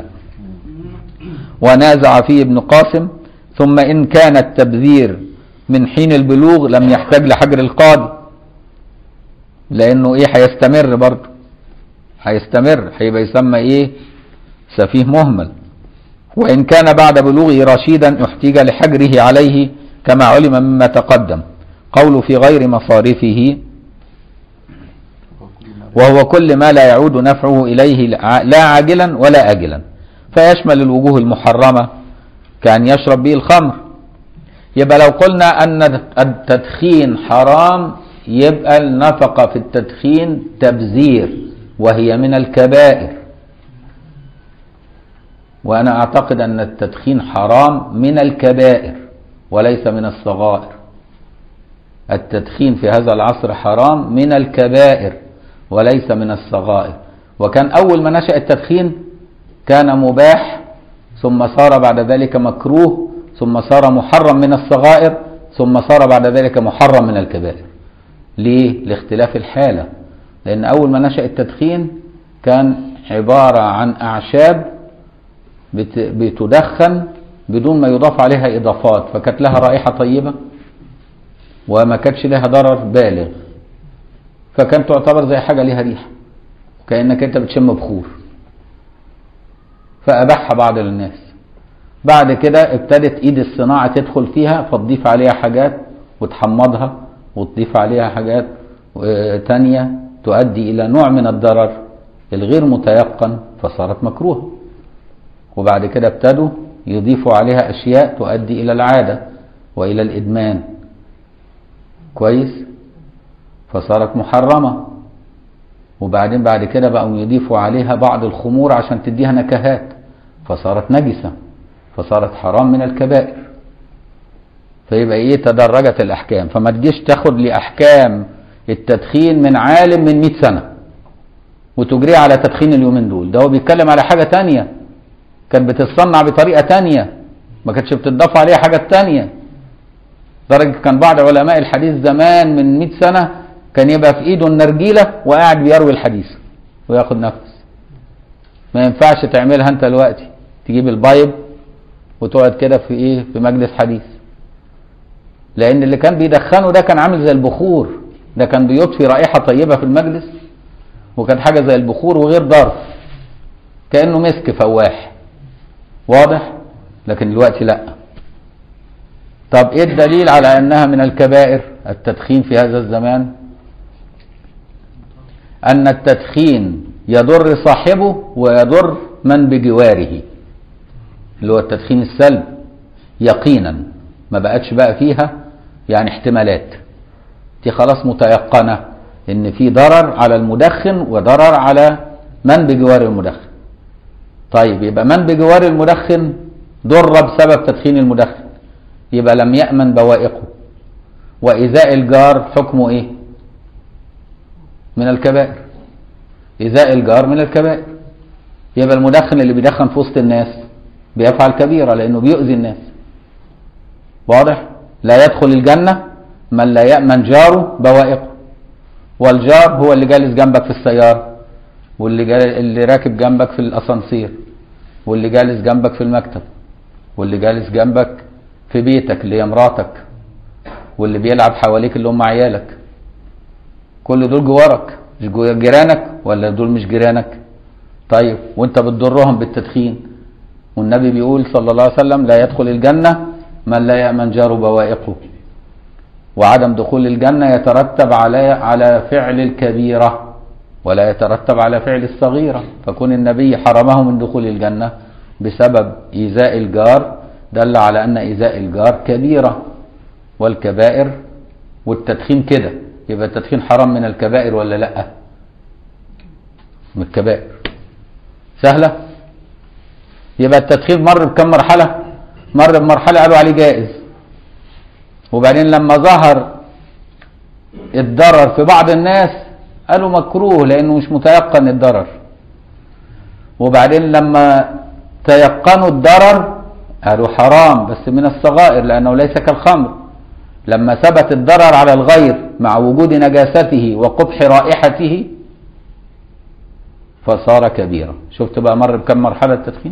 ونازع فيه ابن قاسم ثم إن كان التبذير من حين البلوغ لم يحتاج لحجر القاضي لأنه إيه هيستمر برضه هيستمر هيبقى يسمى إيه سفيه مهمل وإن كان بعد بلوغه رشيدا احتيج لحجره عليه كما علم مما تقدم قول في غير مصارفه وهو كل ما لا يعود نفعه إليه لا عاجلا ولا آجلا فيشمل الوجوه المحرمة كأن يشرب به الخمر يبقى لو قلنا أن التدخين حرام يبقى النفقة في التدخين تبذير وهي من الكبائر وأنا أعتقد أن التدخين حرام من الكبائر وليس من الصغائر التدخين في هذا العصر حرام من الكبائر وليس من الصغائر وكان أول ما نشأ التدخين كان مباح ثم صار بعد ذلك مكروه ثم صار محرم من الصغائر ثم صار بعد ذلك محرم من الكبائر ليه؟ لاختلاف الحالة لأن أول ما نشأ التدخين كان عبارة عن أعشاب بت- بتدخن بدون ما يضاف عليها إضافات فكانت لها رائحة طيبة وما كانتش لها ضرر بالغ فكانت تعتبر زي حاجة ليها ريحة كأنك أنت بتشم بخور فأباحها بعض الناس بعد كده ابتدت ايد الصناعة تدخل فيها فتضيف عليها حاجات وتحمضها وتضيف عليها حاجات آه، تانية تؤدي إلى نوع من الضرر الغير متيقن فصارت مكروهة وبعد كده ابتدوا يضيفوا عليها أشياء تؤدي إلى العادة وإلى الإدمان كويس فصارت محرمة وبعدين بعد كده بقوا يضيفوا عليها بعض الخمور عشان تديها نكهات فصارت نجسة فصارت حرام من الكبائر فيبقى ايه تدرجت الاحكام فما تجيش تاخد لاحكام التدخين من عالم من 100 سنة وتجريه على تدخين اليومين دول ده هو بيتكلم على حاجة تانية كانت بتتصنع بطريقة تانية ما كانتش بتضاف عليها حاجة تانية درجة كان بعض علماء الحديث زمان من 100 سنة كان يبقى في ايده النرجيلة وقاعد بيروي الحديث وياخد نفس ما ينفعش تعملها انت دلوقتي تجيب البايب وتقعد كده في ايه في مجلس حديث لان اللي كان بيدخنه ده كان عامل زي البخور ده كان بيطفي رائحة طيبة في المجلس وكان حاجة زي البخور وغير ضار كأنه مسك فواح واضح لكن دلوقتي لا طب ايه الدليل على انها من الكبائر التدخين في هذا الزمان ان التدخين يضر صاحبه ويضر من بجواره اللي هو التدخين السلب يقينا ما بقتش بقى فيها يعني احتمالات دي خلاص متيقنة ان في ضرر على المدخن وضرر على من بجوار المدخن طيب يبقى من بجوار المدخن ضر بسبب تدخين المدخن يبقى لم يأمن بوائقه وإزاء الجار حكمه إيه من الكبائر إزاء الجار من الكبائر يبقى المدخن اللي بيدخن في وسط الناس بيفعل كبيرة لأنه بيؤذي الناس واضح لا يدخل الجنة من لا يأمن جاره بوائقه والجار هو اللي جالس جنبك في السيارة واللي جال... اللي راكب جنبك في الأسانسير واللي جالس جنبك في المكتب واللي جالس جنبك في بيتك اللي هي مراتك واللي بيلعب حواليك اللي هم عيالك كل دول جوارك مش جو- جيرانك ولا دول مش جيرانك طيب وانت بتضرهم بالتدخين والنبي بيقول صلى الله عليه وسلم لا يدخل الجنة من لا يأمن جاره بوائقه وعدم دخول الجنة يترتب على على فعل الكبيرة ولا يترتب على فعل الصغيرة فكون النبي حرمه من دخول الجنة بسبب إيذاء الجار دل على أن إيذاء الجار كبيرة والكبائر والتدخين كده يبقى التدخين حرام من الكبائر ولا لا من الكبائر سهلة يبقى التدخين مر بكم مرحلة مر بمرحلة قالوا عليه جائز وبعدين لما ظهر الضرر في بعض الناس قالوا مكروه لانه مش متيقن الضرر وبعدين لما تيقنوا الضرر قالوا حرام بس من الصغائر لانه ليس كالخمر لما ثبت الضرر على الغير مع وجود نجاسته وقبح رائحته فصار كبيرا شفت بقى مر بكم مرحلة التدخين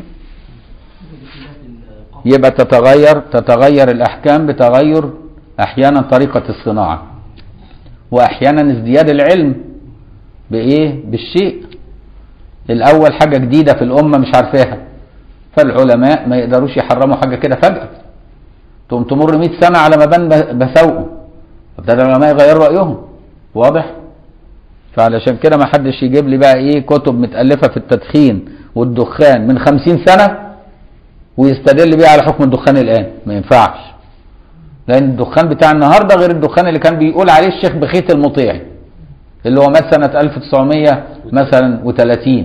يبقى تتغير تتغير الأحكام بتغير أحيانا طريقة الصناعة وأحيانا ازدياد العلم بإيه بالشيء الأول حاجة جديدة في الأمة مش عارفاها فالعلماء ما يقدروش يحرموا حاجة كده فجأة تقوم تمر 100 سنة على ما بان بسوقه فابتدى العلماء يغيروا رأيهم واضح فعلشان كده ما حدش يجيب لي بقى ايه كتب متألفة في التدخين والدخان من 50 سنة ويستدل بيها على حكم الدخان الآن ما ينفعش لأن الدخان بتاع النهاردة غير الدخان اللي كان بيقول عليه الشيخ بخيت المطيعي اللي هو مات سنة 1900 مثلا و30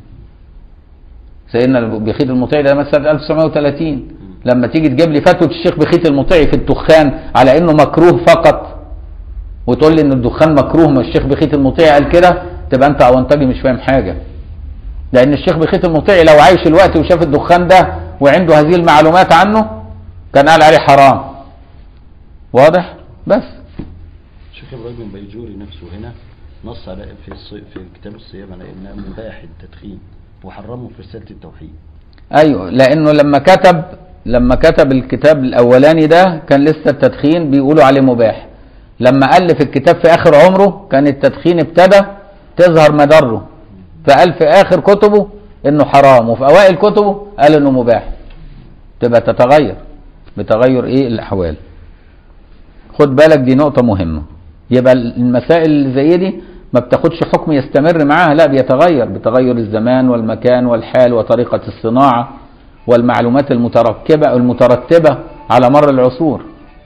سيدنا بخيت المطيعي ده مات سنة 1930 لما تيجي تجيب لي فتوى الشيخ بخيت المطيعي في الدخان على انه مكروه فقط وتقول لي ان الدخان مكروه ما الشيخ بخيت المطيعي قال كده تبقى انت اونطجي مش فاهم حاجه لان الشيخ بخيت المطيعي لو عايش الوقت وشاف الدخان ده وعنده هذه المعلومات عنه كان قال عليه حرام واضح بس شيخ ابراهيم البيجوري نفسه هنا نص على في الصي... في كتاب الصيام على انها مباح التدخين وحرمه في رساله التوحيد ايوه لانه لما كتب لما كتب الكتاب الاولاني ده كان لسه التدخين بيقولوا عليه مباح لما الف الكتاب في اخر عمره كان التدخين ابتدى تظهر مضره فقال في اخر كتبه انه حرام وفي اوائل كتبه قال انه مباح تبقى تتغير بتغير ايه الاحوال خد بالك دي نقطة مهمة يبقى المسائل اللي زي دي ما بتاخدش حكم يستمر معاها لا بيتغير بتغير الزمان والمكان والحال وطريقة الصناعة والمعلومات المتركبة المترتبة على مر العصور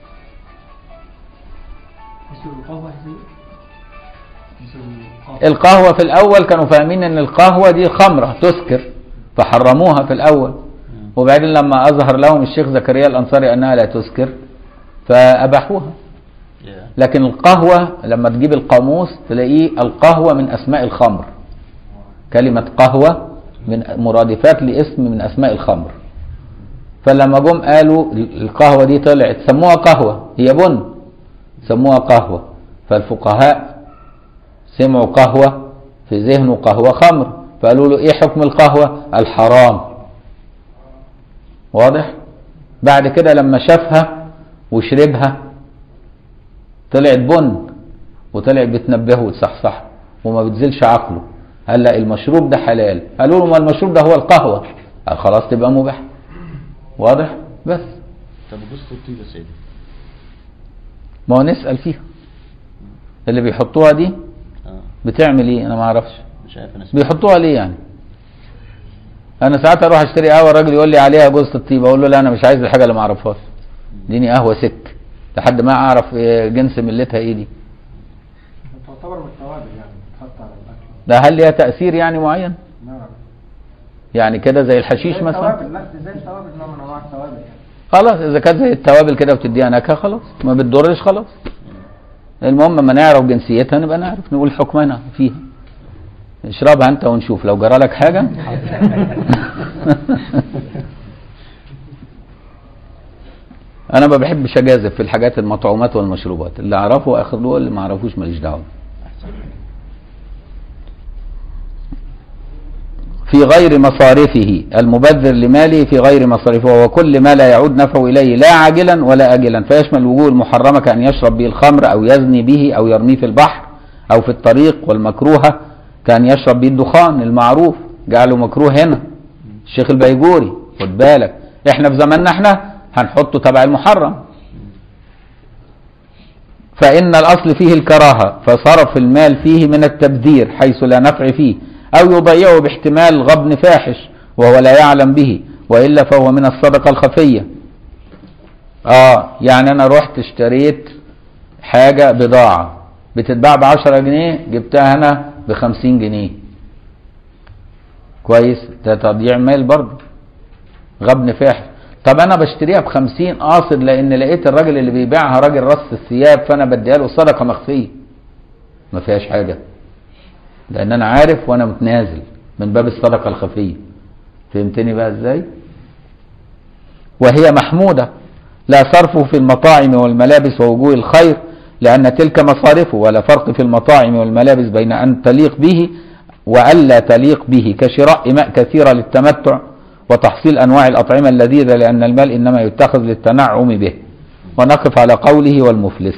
مثل القهوة زي مثل القهوة القهوة في الأول كانوا فاهمين إن القهوة دي خمرة تسكر فحرموها في الأول وبعدين لما أظهر لهم الشيخ زكريا الأنصاري أنها لا تسكر فأباحوها يا. لكن القهوة لما تجيب القاموس تلاقيه القهوة من أسماء الخمر كلمة قهوة من مرادفات لاسم من أسماء الخمر فلما جم قالوا القهوة دي طلعت سموها قهوة هي بن سموها قهوة فالفقهاء سمعوا قهوة في ذهنه قهوة خمر فقالوا له ايه حكم القهوة الحرام واضح بعد كده لما شافها وشربها طلعت بن وطلعت بتنبهه وتصحصح وما بتزيلش عقله قال لا المشروب ده حلال قالوا له ما المشروب ده هو القهوة قال خلاص تبقى مباح واضح بس طب قصة الطيب يا سيدي ما هو نسأل فيها اللي بيحطوها دي اه بتعمل ايه انا ما اعرفش مش عارف انا اسمها بيحطوها ليه يعني انا ساعات اروح اشتري قهوه الراجل يقول لي عليها جوزة الطيب اقول له لا انا مش عايز الحاجه اللي ما اعرفهاش اديني قهوه سك لحد ما اعرف إيه جنس ملتها ايه دي تعتبر من التوابل يعني بتحط على الاكل ده هل ليها تاثير يعني معين نعم يعني كده زي الحشيش زي مثلا التوابل لا زي التوابل نوع من انواع التوابل يعني خلاص اذا كانت زي التوابل كده وبتديها نكهه خلاص ما بتضرش خلاص المهم ما نعرف جنسيتها نبقى نعرف نقول حكمنا فيها اشربها انت ونشوف لو جرى لك حاجه انا ما بحبش اجازف في الحاجات المطعومات والمشروبات اللي اعرفه اخذه اللي ما اعرفوش ماليش دعوه في غير مصارفه المبذر لماله في غير مصارفه وكل ما لا يعود نفعه إليه لا عاجلا ولا آجلا فيشمل الوجوه المحرمة كأن يشرب به الخمر أو يزني به أو يرميه في البحر أو في الطريق والمكروهة كأن يشرب به الدخان المعروف جعله مكروه هنا الشيخ البيجوري خد بالك احنا في زماننا احنا هنحطه تبع المحرم فإن الأصل فيه الكراهة فصرف المال فيه من التبذير حيث لا نفع فيه أو يضيعه باحتمال غبن فاحش وهو لا يعلم به وإلا فهو من الصدقة الخفية آه يعني أنا رحت اشتريت حاجة بضاعة بتتباع بعشرة جنيه جبتها أنا بخمسين جنيه كويس ده تضييع مال برضه غبن فاحش طب انا بشتريها بخمسين قاصد لان لقيت الراجل اللي بيبيعها راجل رص الثياب فانا بديها له صدقه مخفيه ما فيهاش حاجه لان انا عارف وانا متنازل من باب الصدقه الخفيه فهمتني بقى ازاي وهي محموده لا صرفه في المطاعم والملابس ووجوه الخير لان تلك مصارفه ولا فرق في المطاعم والملابس بين ان تليق به والا تليق به كشراء ماء كثيره للتمتع وتحصيل انواع الاطعمه اللذيذه لان المال انما يتخذ للتنعم به ونقف على قوله والمفلس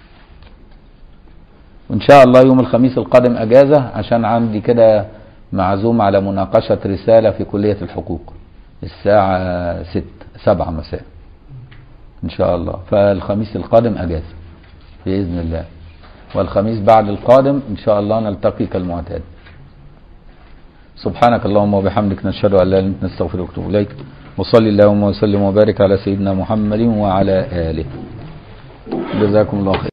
وان شاء الله يوم الخميس القادم اجازه عشان عندي كده معزوم على مناقشه رساله في كليه الحقوق الساعه ست سبعة مساء ان شاء الله فالخميس القادم اجازه باذن الله والخميس بعد القادم ان شاء الله نلتقي كالمعتاد سبحانك اللهم وبحمدك نشهد ان لا اله الا انت نستغفرك ونتوب اليك وصلي اللهم وسلم وبارك على سيدنا محمد وعلى اله جزاكم الله خير